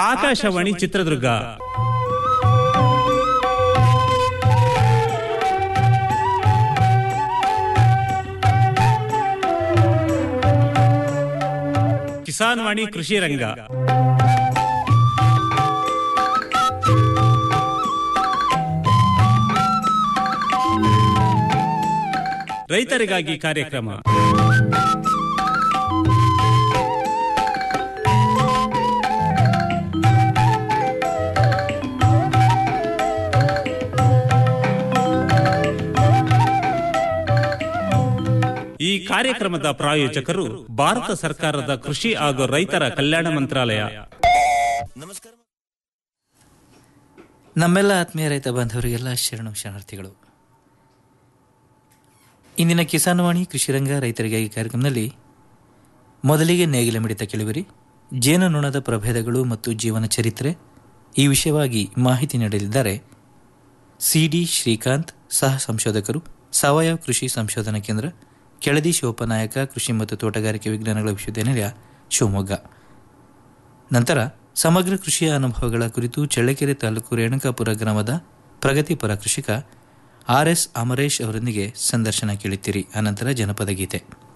ಆಕಾಶವಾಣಿ ಚಿತ್ರದುರ್ಗ ಕಿಸಾನ್ ವಾಣಿ ಕೃಷಿ ರಂಗ ರೈತರಿಗಾಗಿ ಕಾರ್ಯಕ್ರಮ ಈ ಕಾರ್ಯಕ್ರಮದ ಪ್ರಾಯೋಜಕರು ಭಾರತ ಸರ್ಕಾರದ ಕೃಷಿ ಹಾಗೂ ರೈತರ ಕಲ್ಯಾಣ ಮಂತ್ರಾಲಯ ನಮ್ಮೆಲ್ಲ ಆತ್ಮೀಯ ರೈತ ಬಾಂಧವರಿಗೆಲ್ಲ ಶರಣು ಶರಣಾರ್ಥಿಗಳು ಇಂದಿನ ಕಿಸಾನ್ವಾಣಿ ಕೃಷಿರಂಗ ರೈತರಿಗಾಗಿ ಕಾರ್ಯಕ್ರಮದಲ್ಲಿ ಮೊದಲಿಗೆ ನೇಗಿಲ ಮಿಡಿತ ಕೇಳುವಿರಿ ಜೇನುನೊಣದ ಪ್ರಭೇದಗಳು ಮತ್ತು ಜೀವನ ಚರಿತ್ರೆ ಈ ವಿಷಯವಾಗಿ ಮಾಹಿತಿ ನೀಡಲಿದ್ದಾರೆ ಸಿ ಡಿ ಶ್ರೀಕಾಂತ್ ಸಹ ಸಂಶೋಧಕರು ಸಾವಯವ ಕೃಷಿ ಸಂಶೋಧನಾ ಕೇಂದ್ರ ಕೆಳದಿ ಶಿವಪ್ಪನಾಯಕ ಕೃಷಿ ಮತ್ತು ತೋಟಗಾರಿಕೆ ವಿಜ್ಞಾನಗಳ ವಿಶ್ವವಿದ್ಯಾನಿಲಯ ಶಿವಮೊಗ್ಗ ನಂತರ ಸಮಗ್ರ ಕೃಷಿಯ ಅನುಭವಗಳ ಕುರಿತು ಚಳ್ಳಕೆರೆ ತಾಲೂಕು ರೇಣುಕಾಪುರ ಗ್ರಾಮದ ಪ್ರಗತಿಪರ ಕೃಷಿಕ ಆರ್ ಎಸ್ ಅಮರೇಶ್ ಅವರೊಂದಿಗೆ ಸಂದರ್ಶನ ಕೇಳುತ್ತೀರಿ ಅನಂತರ ಜನಪದ ಗೀತೆ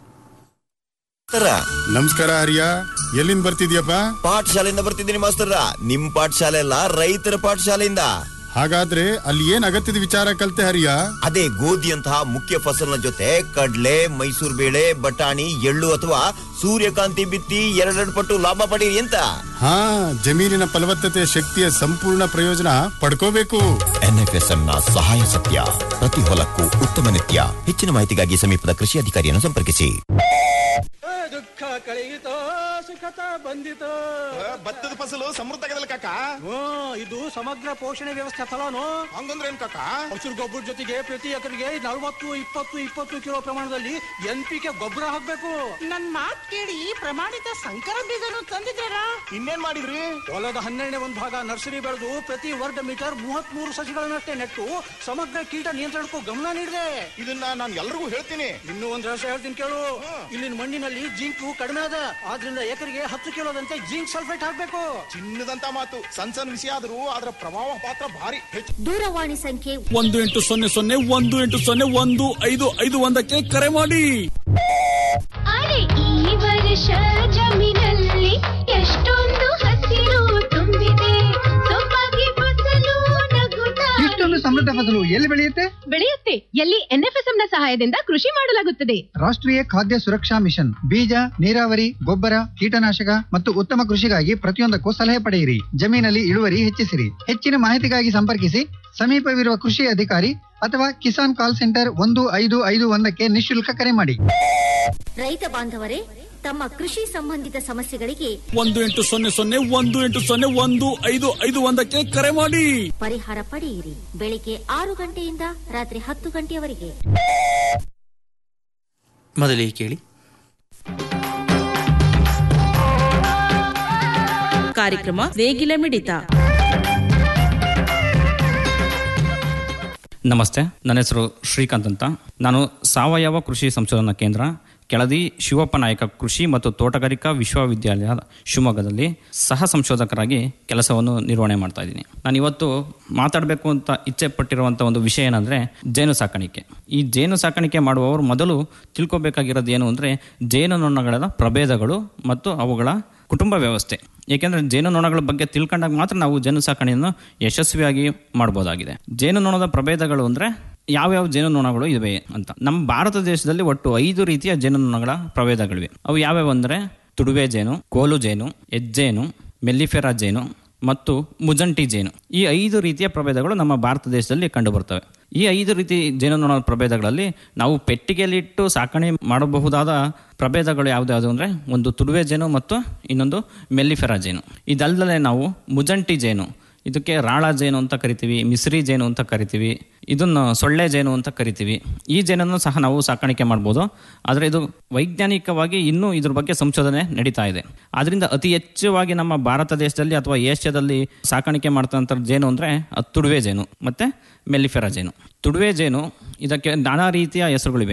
ಮಾಸ್ತರ ನಮಸ್ಕಾರ ಹರಿಯ ಎಲ್ಲಿಂದ ಬರ್ತಿದ್ಯಪ್ಪ ಪಾಠಶಾಲೆಯಿಂದ ಬರ್ತಿದ್ದೀನಿ ಮಾಸ್ತರ ನಿಮ್ ಪಾಠಶಾಲೆ ಅಲ್ಲ ರೈತರ ಪಾಠಶಾಲೆಯಿಂದ ಹಾಗಾದ್ರೆ ಅಲ್ಲಿ ಏನ್ ಅಗತ್ಯದ ವಿಚಾರ ಕಲ್ತೆ ಹರಿಯ ಅದೇ ಗೋಧಿಯಂತಹ ಮುಖ್ಯ ಫಸಲಿನ ಜೊತೆ ಕಡ್ಲೆ ಮೈಸೂರು ಬೇಳೆ ಬಟಾಣಿ ಎಳ್ಳು ಅಥವಾ ಸೂರ್ಯಕಾಂತಿ ಬಿತ್ತಿ ಎರಡೆರಡು ಪಟ್ಟು ಲಾಭ ಪಡೀರಿ ಅಂತ ಹಾ ಜಮೀನಿನ ಫಲವತ್ತತೆ ಶಕ್ತಿಯ ಸಂಪೂರ್ಣ ಪ್ರಯೋಜನ ಪಡ್ಕೋಬೇಕು ಎನ್ಎಫ್ಎಸ್ಎಂ ನ ಸಹಾಯ ಸತ್ಯ ಪ್ರತಿ ಹೊಲಕ್ಕೂ ಉತ್ತಮ ನಿತ್ಯ ಹೆಚ್ಚಿನ ಮಾಹಿತಿಗಾಗಿ ಸಮೀಪದ ಕೃಷಿ ಅಧಿಕಾರಿಯನ್ನು ಸಂಪರ್ಕಿಸಿ ದುಃಖ ಕಳೆಯಿತೋ ಸುಖತ ಬಂದಿತೋ ಭತ್ತದ ಫಸಲು ಸಮೃದ್ಧ ಆಗದಲ್ಲ ಕಾಕ ಹ್ಞೂ ಇದು ಸಮಗ್ರ ಪೋಷಣೆ ವ್ಯವಸ್ಥೆ ಫಲಾನು ಹಂಗಂದ್ರೆ ಏನ್ ಕಾಕ ಹಸಿರು ಗೊಬ್ಬರ ಜೊತೆಗೆ ಪ್ರತಿ ಎಕರೆಗೆ ನಲವತ್ತು ಇಪ್ಪತ್ತು ಇಪ್ಪತ್ತು ಕಿಲೋ ಪ್ರಮಾಣದಲ್ಲಿ ಎನ್ ಪಿ ಕೆ ಗೊಬ್ಬರ ಹಾಕ್ಬೇಕು ನನ್ ಮಾತ್ ಕೇಳಿ ಪ್ರಮಾಣಿತ ಸಂಕರ ಬೀಜನು ತಂದಿದ್ದಾರಾ ಇನ್ನೇನ್ ಮಾಡಿದ್ರಿ ಹೊಲದ ಹನ್ನೆರಡನೇ ಒಂದು ಭಾಗ ನರ್ಸರಿ ಬೆಳೆದು ಪ್ರತಿ ವರ್ಗ ಮೀಟರ್ ಮೂವತ್ತ್ ಮೂರು ಸಸಿಗಳನ್ನಷ್ಟೇ ನೆಟ್ಟು ಸಮಗ್ರ ಕೀಟ ನಿಯಂತ್ರಣಕ್ಕೂ ಗಮನ ನೀಡಿದೆ ಇದನ್ನ ನಾನು ಎಲ್ರಿಗೂ ಹೇಳ್ತೀನಿ ಇನ್ನೂ ಒಂದ್ ರಹಸ್ಯ ಹೇಳ್ತೀನಿ ಕೇಳು ಇಲ್ಲಿನ ಮಣ್ಣಿನಲ್ಲಿ ಜಿಂಕು ಕಡಿಮೆ ಅದ ಆದ್ರಿಂದ ಎಕರೆಗೆ ಹತ್ತು ಕಿಲೋದಂತೆ ಜಿಂಕ್ ಸಲ್ಫೇಟ್ ಹಾಕ್ಬೇಕು ಚಿನ್ನದಂತ ಮಾತು ಸಣ್ಣ ಸಣ್ಣ ವಿಷಯ ಆದ್ರೂ ಅದರ ಪ್ರಭಾವ ಪಾತ್ರ ಭಾರಿ ಹೆಚ್ಚು ದೂರವಾಣಿ ಸಂಖ್ಯೆ ಒಂದು ಎಂಟು ಸೊನ್ನೆ ಸೊನ್ನೆ ಒಂದು ಎಂಟು ಸೊನ್ನೆ ಒಂದು ಐದು ಐದು ಒಂದಕ್ಕೆ ಕರೆ ಮಾಡಿ ಅರೆ ಈ ವರ್ಷ ಜಮೀನಲ್ಲಿ ಎಷ್ಟೊಂದು ಹಸಿರು ತುಂಬಿದೆ ಸೊಬಗೆ ಫಸಲು ನಗುತ್ತಾ ಇಷ್ಟೊಂದು ಸಮೃದ್ಧ ಫಸಲು ಎಲ್ಲಿ ಬೆಳೆಯುತ್ತೆ ಬೆಳೆಯುತ್ತೆ ಎಲ್ಲಿ ಎನ್ಎಫ್ಎಸ್ಎಂ ನ ಸಹಾಯದಿಂದ ಕೃಷಿ ಮಾಡಲಾಗುತ್ತದೆ ರಾಷ್ಟ್ರೀಯ ಖಾದ್ಯ ಸುರಕ್ಷಾ ಮಿಷನ್ ಬೀಜ ನೀರಾವರಿ ಗೊಬ್ಬರ ಕೀಟನಾಶಕ ಮತ್ತು ಉತ್ತಮ ಕೃಷಿಗಾಗಿ ಪ್ರತಿಯೊಂದಕ್ಕೂ ಸಲಹೆ ಪಡೆಯಿರಿ ಜಮೀನಲ್ಲಿ ಇಳುವರಿ ಹೆಚ್ಚಿಸಿರಿ ಹೆಚ್ಚಿನ ಮಾಹಿತಿಗಾಗಿ ಸಂಪರ್ಕಿಸಿ ಸಮೀಪವಿರುವ ಕೃಷಿ ಅಧಿಕಾರಿ ಅಥವಾ ಕಿಸಾನ್ ಕಾಲ್ ಸೆಂಟರ್ ಒಂದು ಐದು ಐದು ಒಂದಕ್ಕೆ ನಿಶುಲ್ಕ ಕರೆ ಮಾಡಿ ರೈತ ಬಾಂಧವರೇ ತಮ್ಮ ಕೃಷಿ ಸಂಬಂಧಿತ ಸಮಸ್ಯೆಗಳಿಗೆ ಒಂದು ಎಂಟು ಸೊನ್ನೆ ಸೊನ್ನೆ ಒಂದು ಎಂಟು ಸೊನ್ನೆ ಒಂದು ಐದು ಐದು ಒಂದಕ್ಕೆ ಕರೆ ಮಾಡಿ ಪರಿಹಾರ ಪಡೆಯಿರಿ ಬೆಳಿಗ್ಗೆ ಆರು ಗಂಟೆಯಿಂದ ರಾತ್ರಿ ಹತ್ತು ಗಂಟೆಯವರೆಗೆ ಮೊದಲಿಗೆ ಕೇಳಿ ಕಾರ್ಯಕ್ರಮ ನೇಗಿಲ ಮಿಡಿತ ನಮಸ್ತೆ ನನ್ನ ಹೆಸರು ಶ್ರೀಕಾಂತ್ ಅಂತ ನಾನು ಸಾವಯವ ಕೃಷಿ ಸಂಶೋಧನಾ ಕೇಂದ್ರ ಕೆಳದಿ ಶಿವಪ್ಪ ನಾಯಕ ಕೃಷಿ ಮತ್ತು ತೋಟಗಾರಿಕಾ ವಿಶ್ವವಿದ್ಯಾಲಯ ಶಿವಮೊಗ್ಗದಲ್ಲಿ ಸಹ ಸಂಶೋಧಕರಾಗಿ ಕೆಲಸವನ್ನು ನಿರ್ವಹಣೆ ಮಾಡ್ತಾ ಇದ್ದೀನಿ ನಾನು ಇವತ್ತು ಮಾತಾಡಬೇಕು ಅಂತ ಇಚ್ಛೆ ಪಟ್ಟಿರುವಂಥ ಒಂದು ವಿಷಯ ಏನಂದರೆ ಜೇನು ಸಾಕಾಣಿಕೆ ಈ ಜೇನು ಸಾಕಾಣಿಕೆ ಮಾಡುವವರು ಮೊದಲು ತಿಳ್ಕೊಬೇಕಾಗಿರೋದು ಏನು ಅಂದರೆ ಜೇನುನೊಣಗಳ ಪ್ರಭೇದಗಳು ಮತ್ತು ಅವುಗಳ ಕುಟುಂಬ ವ್ಯವಸ್ಥೆ ಏಕೆಂದರೆ ಜೇನುನೊಣಗಳ ಬಗ್ಗೆ ತಿಳ್ಕೊಂಡಾಗ ಮಾತ್ರ ನಾವು ಜೇನು ಸಾಕಣೆಯನ್ನು ಯಶಸ್ವಿಯಾಗಿ ಮಾಡ್ಬೋದಾಗಿದೆ ಜೇನುನೊಣದ ಪ್ರಭೇದಗಳು ಅಂದರೆ ಯಾವ್ಯಾವ ಜೇನುನೊಣಗಳು ಇವೆ ಅಂತ ನಮ್ಮ ಭಾರತ ದೇಶದಲ್ಲಿ ಒಟ್ಟು ಐದು ರೀತಿಯ ಜೇನುನೊಣಗಳ ಪ್ರಭೇದಗಳಿವೆ ಅವು ಯಾವ್ಯಾವು ಅಂದರೆ ತುಡುವೆ ಜೇನು ಕೋಲು ಜೇನು ಹೆಜ್ಜೇನು ಮೆಲ್ಲಿಫೆರಾ ಜೇನು ಮತ್ತು ಮುಜಂಟಿ ಜೇನು ಈ ಐದು ರೀತಿಯ ಪ್ರಭೇದಗಳು ನಮ್ಮ ಭಾರತ ದೇಶದಲ್ಲಿ ಕಂಡುಬರ್ತವೆ ಈ ಐದು ರೀತಿ ಜೇನುನೊಣ ಪ್ರಭೇದಗಳಲ್ಲಿ ನಾವು ಪೆಟ್ಟಿಗೆಯಲ್ಲಿಟ್ಟು ಸಾಕಣೆ ಮಾಡಬಹುದಾದ ಪ್ರಭೇದಗಳು ಯಾವ್ದು ಅಂದರೆ ಒಂದು ತುಡುವೆ ಜೇನು ಮತ್ತು ಇನ್ನೊಂದು ಮೆಲ್ಲಿಫೆರಾ ಜೇನು ಇದಲ್ಲದೆ ನಾವು ಮುಜಂಟಿ ಜೇನು ಇದಕ್ಕೆ ರಾಳ ಜೇನು ಅಂತ ಕರಿತೀವಿ ಮಿಸ್ರಿ ಜೇನು ಅಂತ ಕರಿತೀವಿ ಇದನ್ನು ಸೊಳ್ಳೆ ಜೇನು ಅಂತ ಕರಿತೀವಿ ಈ ಜೇನನ್ನು ಸಹ ನಾವು ಸಾಕಾಣಿಕೆ ಮಾಡ್ಬೋದು ಆದರೆ ಇದು ವೈಜ್ಞಾನಿಕವಾಗಿ ಇನ್ನೂ ಇದ್ರ ಬಗ್ಗೆ ಸಂಶೋಧನೆ ನಡೀತಾ ಇದೆ ಆದ್ರಿಂದ ಅತಿ ಹೆಚ್ಚವಾಗಿ ನಮ್ಮ ಭಾರತ ದೇಶದಲ್ಲಿ ಅಥವಾ ಏಷ್ಯಾದಲ್ಲಿ ಸಾಕಾಣಿಕೆ ಮಾಡ್ತಂಥ ಜೇನು ಅಂದರೆ ಅದು ತುಡುವೆ ಜೇನು ಮತ್ತು ಮೆಲ್ಲಿಫೆರಾ ಜೇನು ತುಡುವೆ ಜೇನು ಇದಕ್ಕೆ ನಾನಾ ರೀತಿಯ ಹೆಸರುಗಳಿವೆ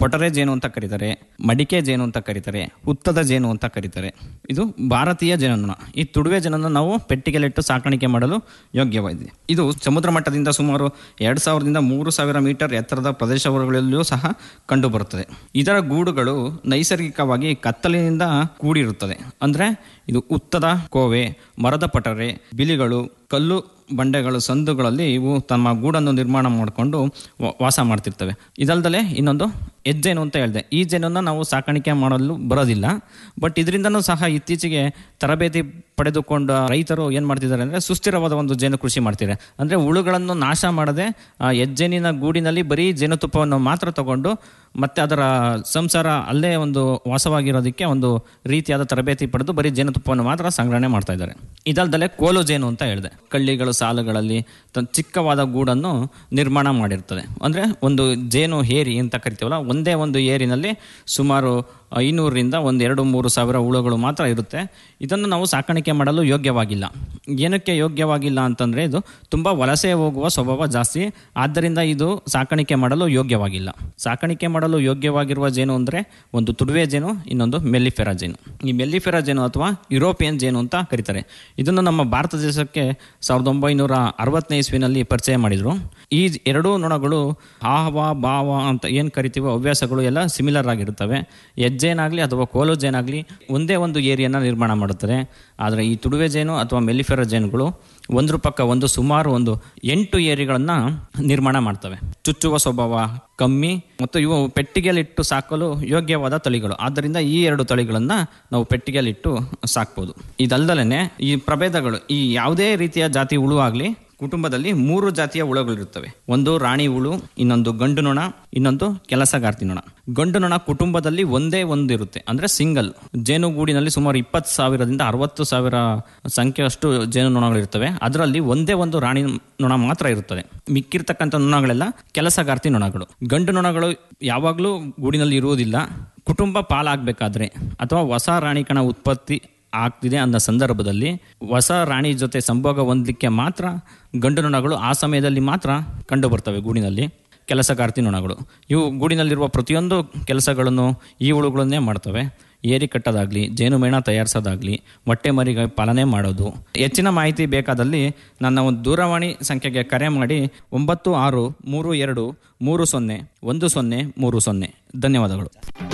ಪೊಟರೆ ಜೇನು ಅಂತ ಕರೀತಾರೆ ಮಡಿಕೆ ಜೇನು ಅಂತ ಕರೀತಾರೆ ಉತ್ತದ ಜೇನು ಅಂತ ಕರೀತಾರೆ ಇದು ಭಾರತೀಯ ಜೇನುನೊಣ ಈ ತುಡುವೆ ಜೇನನ್ನು ನಾವು ಪೆಟ್ಟಿಗೆಲಿಟ್ಟು ಸಾಕಾಣಿಕೆ ಮಾಡಲು ಯೋಗ್ಯವಾಗಿದೆ ಇದು ಸಮುದ್ರ ಮಟ್ಟದಿಂದ ಸುಮಾರು ಎರಡು ಸಾವಿರದಿಂದ ಮೂರು ಸಾವಿರ ಮೀಟರ್ ಎತ್ತರದ ಪ್ರದೇಶಗಳಲ್ಲೂ ಸಹ ಕಂಡುಬರುತ್ತದೆ ಇದರ ಗೂಡುಗಳು ನೈಸರ್ಗಿಕವಾಗಿ ಕತ್ತಲಿನಿಂದ ಕೂಡಿರುತ್ತದೆ ಅಂದರೆ ಇದು ಉತ್ತದ ಕೋವೆ ಮರದ ಪಟರೆ ಬಿಲಿಗಳು ಕಲ್ಲು ಬಂಡೆಗಳು ಸಂದುಗಳಲ್ಲಿ ಇವು ತಮ್ಮ ಗೂಡನ್ನು ನಿರ್ಮಾಣ ಮಾಡಿಕೊಂಡು ವ- ವಾಸ ಮಾಡ್ತಿರ್ತವೆ ಇದಲ್ದಲೆ ಇನ್ನೊಂದು ಹೆಜ್ಜೇನು ಅಂತ ಹೇಳಿದೆ ಈ ಜೇನನ್ನು ನಾವು ಸಾಕಾಣಿಕೆ ಮಾಡಲು ಬರೋದಿಲ್ಲ ಬಟ್ ಇದರಿಂದನೂ ಸಹ ಇತ್ತೀಚೆಗೆ ತರಬೇತಿ ಪಡೆದುಕೊಂಡ ರೈತರು ಏನು ಮಾಡ್ತಿದ್ದಾರೆ ಅಂದರೆ ಸುಸ್ಥಿರವಾದ ಒಂದು ಜೇನು ಕೃಷಿ ಮಾಡ್ತಿದ್ದಾರೆ ಅಂದರೆ ಹುಳುಗಳನ್ನು ನಾಶ ಮಾಡದೆ ಆ ಹೆಜ್ಜೇನಿನ ಗೂಡಿನಲ್ಲಿ ಬರೀ ಜೇನುತುಪ್ಪವನ್ನು ಮಾತ್ರ ತಗೊಂಡು ಮತ್ತೆ ಅದರ ಸಂಸಾರ ಅಲ್ಲೇ ಒಂದು ವಾಸವಾಗಿರೋದಕ್ಕೆ ಒಂದು ರೀತಿಯಾದ ತರಬೇತಿ ಪಡೆದು ಬರೀ ಜೇನುತುಪ್ಪವನ್ನು ಮಾತ್ರ ಸಂಗ್ರಹಣೆ ಮಾಡ್ತಾ ಇದ್ದಾರೆ ಇದಲ್ದಲೆ ಕೋಲು ಜೇನು ಅಂತ ಹೇಳಿದೆ ಕಳ್ಳಿಗಳು ಸಾಲುಗಳಲ್ಲಿ ತ- ಚಿಕ್ಕವಾದ ಗೂಡನ್ನು ನಿರ್ಮಾಣ ಮಾಡಿರ್ತದೆ ಅಂದರೆ ಒಂದು ಜೇನು ಏರಿ ಅಂತ ಕರಿತೀವಲ್ಲ ಒಂದೇ ಒಂದು ಏರಿನಲ್ಲಿ ಸುಮಾರು ಐನೂರರಿಂದ ಒಂದು ಎರಡು ಮೂರು ಸಾವಿರ ಹುಳುಗಳು ಮಾತ್ರ ಇರುತ್ತೆ ಇದನ್ನು ನಾವು ಸಾಕಾಣಿಕೆ ಮಾಡಲು ಯೋಗ್ಯವಾಗಿಲ್ಲ ಏನಕ್ಕೆ ಯೋಗ್ಯವಾಗಿಲ್ಲ ಅಂತಂದರೆ ಇದು ತುಂಬ ವಲಸೆ ಹೋಗುವ ಸ್ವಭಾವ ಜಾಸ್ತಿ ಆದ್ದರಿಂದ ಇದು ಸಾಕಾಣಿಕೆ ಮಾಡಲು ಯೋಗ್ಯವಾಗಿಲ್ಲ ಸಾಕಾಣಿಕೆ ಮಾಡಲು ಯೋಗ್ಯವಾಗಿರುವ ಜೇನು ಅಂದರೆ ಒಂದು ತುಡುವೆ ಜೇನು ಇನ್ನೊಂದು ಮೆಲ್ಲಿಫೆರಾ ಜೇನು ಈ ಮೆಲ್ಲಿಫೆರಾ ಜೇನು ಅಥವಾ ಯುರೋಪಿಯನ್ ಜೇನು ಅಂತ ಕರೀತಾರೆ ಇದನ್ನು ನಮ್ಮ ಭಾರತ ದೇಶಕ್ಕೆ ಸಾವಿರದ ಒಂಬೈನೂರ ಅರವತ್ತನೇ ಇಸ್ವಿನಲ್ಲಿ ಪರಿಚಯ ಮಾಡಿದರು ಈ ಎರಡೂ ನೊಣಗಳು ಹಾವ ಭಾವ ಅಂತ ಏನು ಕರಿತೀವೋ ಹವ್ಯಾಸಗಳು ಎಲ್ಲ ಸಿಮಿಲರ್ ಆಗಿರುತ್ತವೆ ಹೆಜ್ಜೇನಾಗಲಿ ಅಥವಾ ಕೋಲು ಜೇನಾಗಲಿ ಒಂದೇ ಒಂದು ಏರಿಯನ್ನ ನಿರ್ಮಾಣ ಮಾಡುತ್ತದೆ ಆದರೆ ಈ ತುಡುವೆ ಜೇನು ಅಥವಾ ಮೆಲಿಫೆರ ಜೇನುಗಳು ಒಂದ್ರ ಪಕ್ಕ ಒಂದು ಸುಮಾರು ಒಂದು ಎಂಟು ಏರಿಗಳನ್ನು ನಿರ್ಮಾಣ ಮಾಡ್ತವೆ ಚುಚ್ಚುವ ಸ್ವಭಾವ ಕಮ್ಮಿ ಮತ್ತು ಇವು ಪೆಟ್ಟಿಗೆಯಲ್ಲಿಟ್ಟು ಸಾಕಲು ಯೋಗ್ಯವಾದ ತಳಿಗಳು ಆದ್ದರಿಂದ ಈ ಎರಡು ತಳಿಗಳನ್ನು ನಾವು ಪೆಟ್ಟಿಗೆಯಲ್ಲಿಟ್ಟು ಸಾಕ್ಬೋದು ಇದಲ್ದಲೇ ಈ ಪ್ರಭೇದಗಳು ಈ ಯಾವುದೇ ರೀತಿಯ ಜಾತಿ ಹುಳು ಆಗಲಿ ಕುಟುಂಬದಲ್ಲಿ ಮೂರು ಜಾತಿಯ ಹುಳುಗಳಿರುತ್ತವೆ ಒಂದು ರಾಣಿ ಹುಳು ಇನ್ನೊಂದು ಗಂಡು ನೊಣ ಇನ್ನೊಂದು ಕೆಲಸಗಾರ್ತಿ ನೊಣ ಗಂಡು ನೊಣ ಕುಟುಂಬದಲ್ಲಿ ಒಂದೇ ಒಂದು ಇರುತ್ತೆ ಅಂದ್ರೆ ಸಿಂಗಲ್ ಜೇನುಗೂಡಿನಲ್ಲಿ ಸುಮಾರು ಇಪ್ಪತ್ತು ಸಾವಿರದಿಂದ ಅರವತ್ತು ಸಾವಿರ ಸಂಖ್ಯೆಯಷ್ಟು ಜೇನು ನೊಣಗಳಿರ್ತವೆ ಅದರಲ್ಲಿ ಒಂದೇ ಒಂದು ರಾಣಿ ನೊಣ ಮಾತ್ರ ಇರುತ್ತದೆ ಮಿಕ್ಕಿರ್ತಕ್ಕಂಥ ನೊಣಗಳೆಲ್ಲ ಕೆಲಸಗಾರ್ತಿ ನೊಣಗಳು ಗಂಡು ನೊಣಗಳು ಯಾವಾಗಲೂ ಗೂಡಿನಲ್ಲಿ ಇರುವುದಿಲ್ಲ ಕುಟುಂಬ ಪಾಲಾಗಬೇಕಾದ್ರೆ ಅಥವಾ ಹೊಸ ರಾಣಿ ಕಣ ಉತ್ಪತ್ತಿ ಆಗ್ತಿದೆ ಅನ್ನೋ ಸಂದರ್ಭದಲ್ಲಿ ಹೊಸ ರಾಣಿ ಜೊತೆ ಸಂಭೋಗ ಹೊಂದಲಿಕ್ಕೆ ಮಾತ್ರ ಗಂಡು ನೊಣಗಳು ಆ ಸಮಯದಲ್ಲಿ ಮಾತ್ರ ಕಂಡು ಬರ್ತವೆ ಗೂಡಿನಲ್ಲಿ ಕೆಲಸಗಾರ್ತಿ ನೊಣಗಳು ಇವು ಗೂಡಿನಲ್ಲಿರುವ ಪ್ರತಿಯೊಂದು ಕೆಲಸಗಳನ್ನು ಈ ಹುಳುಗಳನ್ನೇ ಮಾಡ್ತವೆ ಏರಿ ಕಟ್ಟೋದಾಗ್ಲಿ ಜೇನುಮೇಣ ತಯಾರಿಸೋದಾಗ್ಲಿ ಮೊಟ್ಟೆ ಮರಿಗೆ ಪಾಲನೆ ಮಾಡೋದು ಹೆಚ್ಚಿನ ಮಾಹಿತಿ ಬೇಕಾದಲ್ಲಿ ನನ್ನ ಒಂದು ದೂರವಾಣಿ ಸಂಖ್ಯೆಗೆ ಕರೆ ಮಾಡಿ ಒಂಬತ್ತು ಆರು ಮೂರು ಎರಡು ಮೂರು ಸೊನ್ನೆ ಒಂದು ಸೊನ್ನೆ ಮೂರು ಸೊನ್ನೆ ಧನ್ಯವಾದಗಳು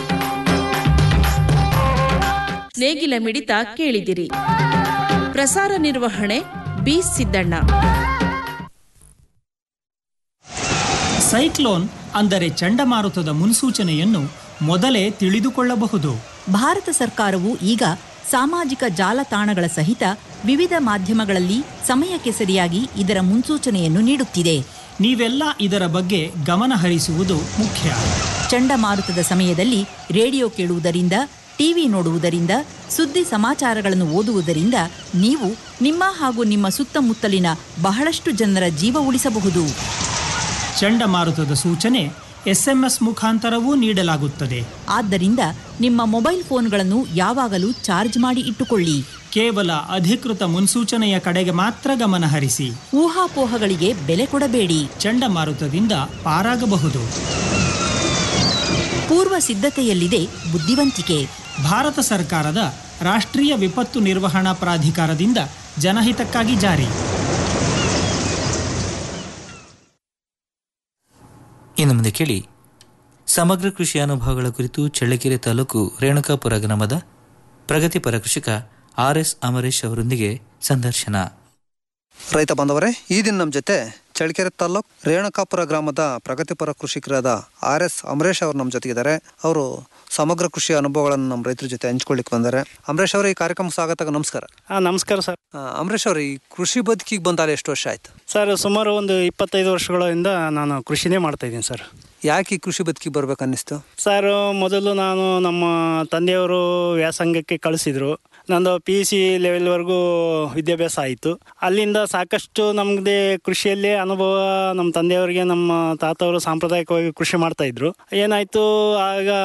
ನೇಗಿಲ ಮಿಡಿತ ಕೇಳಿದಿರಿ ಪ್ರಸಾರ ನಿರ್ವಹಣೆ ಬಿ ಸಿದ್ದಣ್ಣ ಸೈಕ್ಲೋನ್ ಅಂದರೆ ಚಂಡಮಾರುತದ ಮುನ್ಸೂಚನೆಯನ್ನು ಮೊದಲೇ ತಿಳಿದುಕೊಳ್ಳಬಹುದು ಭಾರತ ಸರ್ಕಾರವು ಈಗ ಸಾಮಾಜಿಕ ಜಾಲತಾಣಗಳ ಸಹಿತ ವಿವಿಧ ಮಾಧ್ಯಮಗಳಲ್ಲಿ ಸಮಯಕ್ಕೆ ಸರಿಯಾಗಿ ಇದರ ಮುನ್ಸೂಚನೆಯನ್ನು ನೀಡುತ್ತಿದೆ ನೀವೆಲ್ಲ ಇದರ ಬಗ್ಗೆ ಗಮನ ಹರಿಸುವುದು ಮುಖ್ಯ ಚಂಡಮಾರುತದ ಸಮಯದಲ್ಲಿ ರೇಡಿಯೋ ಕೇಳುವುದರಿಂದ ಟಿವಿ ನೋಡುವುದರಿಂದ ಸುದ್ದಿ ಸಮಾಚಾರಗಳನ್ನು ಓದುವುದರಿಂದ ನೀವು ನಿಮ್ಮ ಹಾಗೂ ನಿಮ್ಮ ಸುತ್ತಮುತ್ತಲಿನ ಬಹಳಷ್ಟು ಜನರ ಜೀವ ಉಳಿಸಬಹುದು ಚಂಡಮಾರುತದ ಸೂಚನೆ ಎಸ್ಎಂಎಸ್ ಮುಖಾಂತರವೂ ನೀಡಲಾಗುತ್ತದೆ ಆದ್ದರಿಂದ ನಿಮ್ಮ ಮೊಬೈಲ್ ಫೋನ್ಗಳನ್ನು ಯಾವಾಗಲೂ ಚಾರ್ಜ್ ಮಾಡಿ ಇಟ್ಟುಕೊಳ್ಳಿ ಕೇವಲ ಅಧಿಕೃತ ಮುನ್ಸೂಚನೆಯ ಕಡೆಗೆ ಮಾತ್ರ ಗಮನ ಹರಿಸಿ ಊಹಾಪೋಹಗಳಿಗೆ ಬೆಲೆ ಕೊಡಬೇಡಿ ಚಂಡಮಾರುತದಿಂದ ಪಾರಾಗಬಹುದು ಪೂರ್ವ ಸಿದ್ಧತೆಯಲ್ಲಿದೆ ಬುದ್ಧಿವಂತಿಕೆ ಭಾರತ ಸರ್ಕಾರದ ರಾಷ್ಟ್ರೀಯ ವಿಪತ್ತು ನಿರ್ವಹಣಾ ಪ್ರಾಧಿಕಾರದಿಂದ ಜನಹಿತಕ್ಕಾಗಿ ಜಾರಿ ಇನ್ನು ಮುಂದೆ ಕೇಳಿ ಸಮಗ್ರ ಕೃಷಿ ಅನುಭವಗಳ ಕುರಿತು ಚಳ್ಳಕೆರೆ ತಾಲೂಕು ರೇಣುಕಾಪುರ ಗ್ರಾಮದ ಪ್ರಗತಿಪರ ಕೃಷಿಕ ಆರ್ ಎಸ್ ಅಮರೇಶ್ ಅವರೊಂದಿಗೆ ಸಂದರ್ಶನ ರೈತ ಬಾಂಧವರೇ ಈ ದಿನ ನಮ್ಮ ಜೊತೆ ಚಳ್ಳಕೆರೆ ತಾಲ್ಲೂಕ್ ರೇಣುಕಾಪುರ ಗ್ರಾಮದ ಪ್ರಗತಿಪರ ಕೃಷಿಕರಾದ ಆರ್ ಎಸ್ ಅಮರೇಶ್ ಅವರು ನಮ್ಮ ಜೊತೆಗಿದ್ದಾರೆ ಅವರು ಸಮಗ್ರ ಕೃಷಿ ಅನುಭವಗಳನ್ನು ನಮ್ಮ ರೈತರ ಜೊತೆ ಹಂಚ್ಕೊಳ್ಳಿಕ್ಕೆ ಬಂದ್ದಾರೆ ಅಮರೇಶ್ ಅವರು ಈ ಕಾರ್ಯಕ್ರಮ ಸ್ವಾಗತ ನಮಸ್ಕಾರ ಹಾಂ ನಮಸ್ಕಾರ ಸರ್ ಆ, ಅಮರೇಶ್ ಅವರು ಈ ಕೃಷಿ ಬದುಕಿಗೆ ಬಂದಾರೆ ಎಷ್ಟು ವರ್ಷ ಆಯ್ತು ಸರ್ ಸುಮಾರು ಒಂದು ಇಪ್ಪತ್ತೈದು ವರ್ಷಗಳಿಂದ ನಾನು ಕೃಷಿನೇ ಮಾಡ್ತಾ ಇದ್ದೀನಿ ಸರ್ ಯಾಕೆ ಈ ಕೃಷಿ ಬದುಕಿಗೆ ಬರ್ಬೇಕು ಅನ್ನಿಸ್ತು ಸರ್ ಮೊದಲು ನಾನು ನಮ್ಮ ತಂದೆಯವರು ವ್ಯಾಸಂಗಕ್ಕೆ ಕಳಿಸಿದ್ರು ನಂದು ಪಿ ಯು ಸಿ ಲೆವೆಲ್ವರೆಗೂ ವಿದ್ಯಾಭ್ಯಾಸ ಆಯಿತು ಅಲ್ಲಿಂದ ಸಾಕಷ್ಟು ನಮ್ಮದೇ ಕೃಷಿಯಲ್ಲಿ ಅನುಭವ ನಮ್ಮ ತಂದೆಯವರಿಗೆ ನಮ್ಮ ತಾತವರು ಸಾಂಪ್ರದಾಯಿಕವಾಗಿ ಕೃಷಿ ಮಾಡ್ತಾ ಇದ್ರು ಏನಾಯಿತು ಆಗ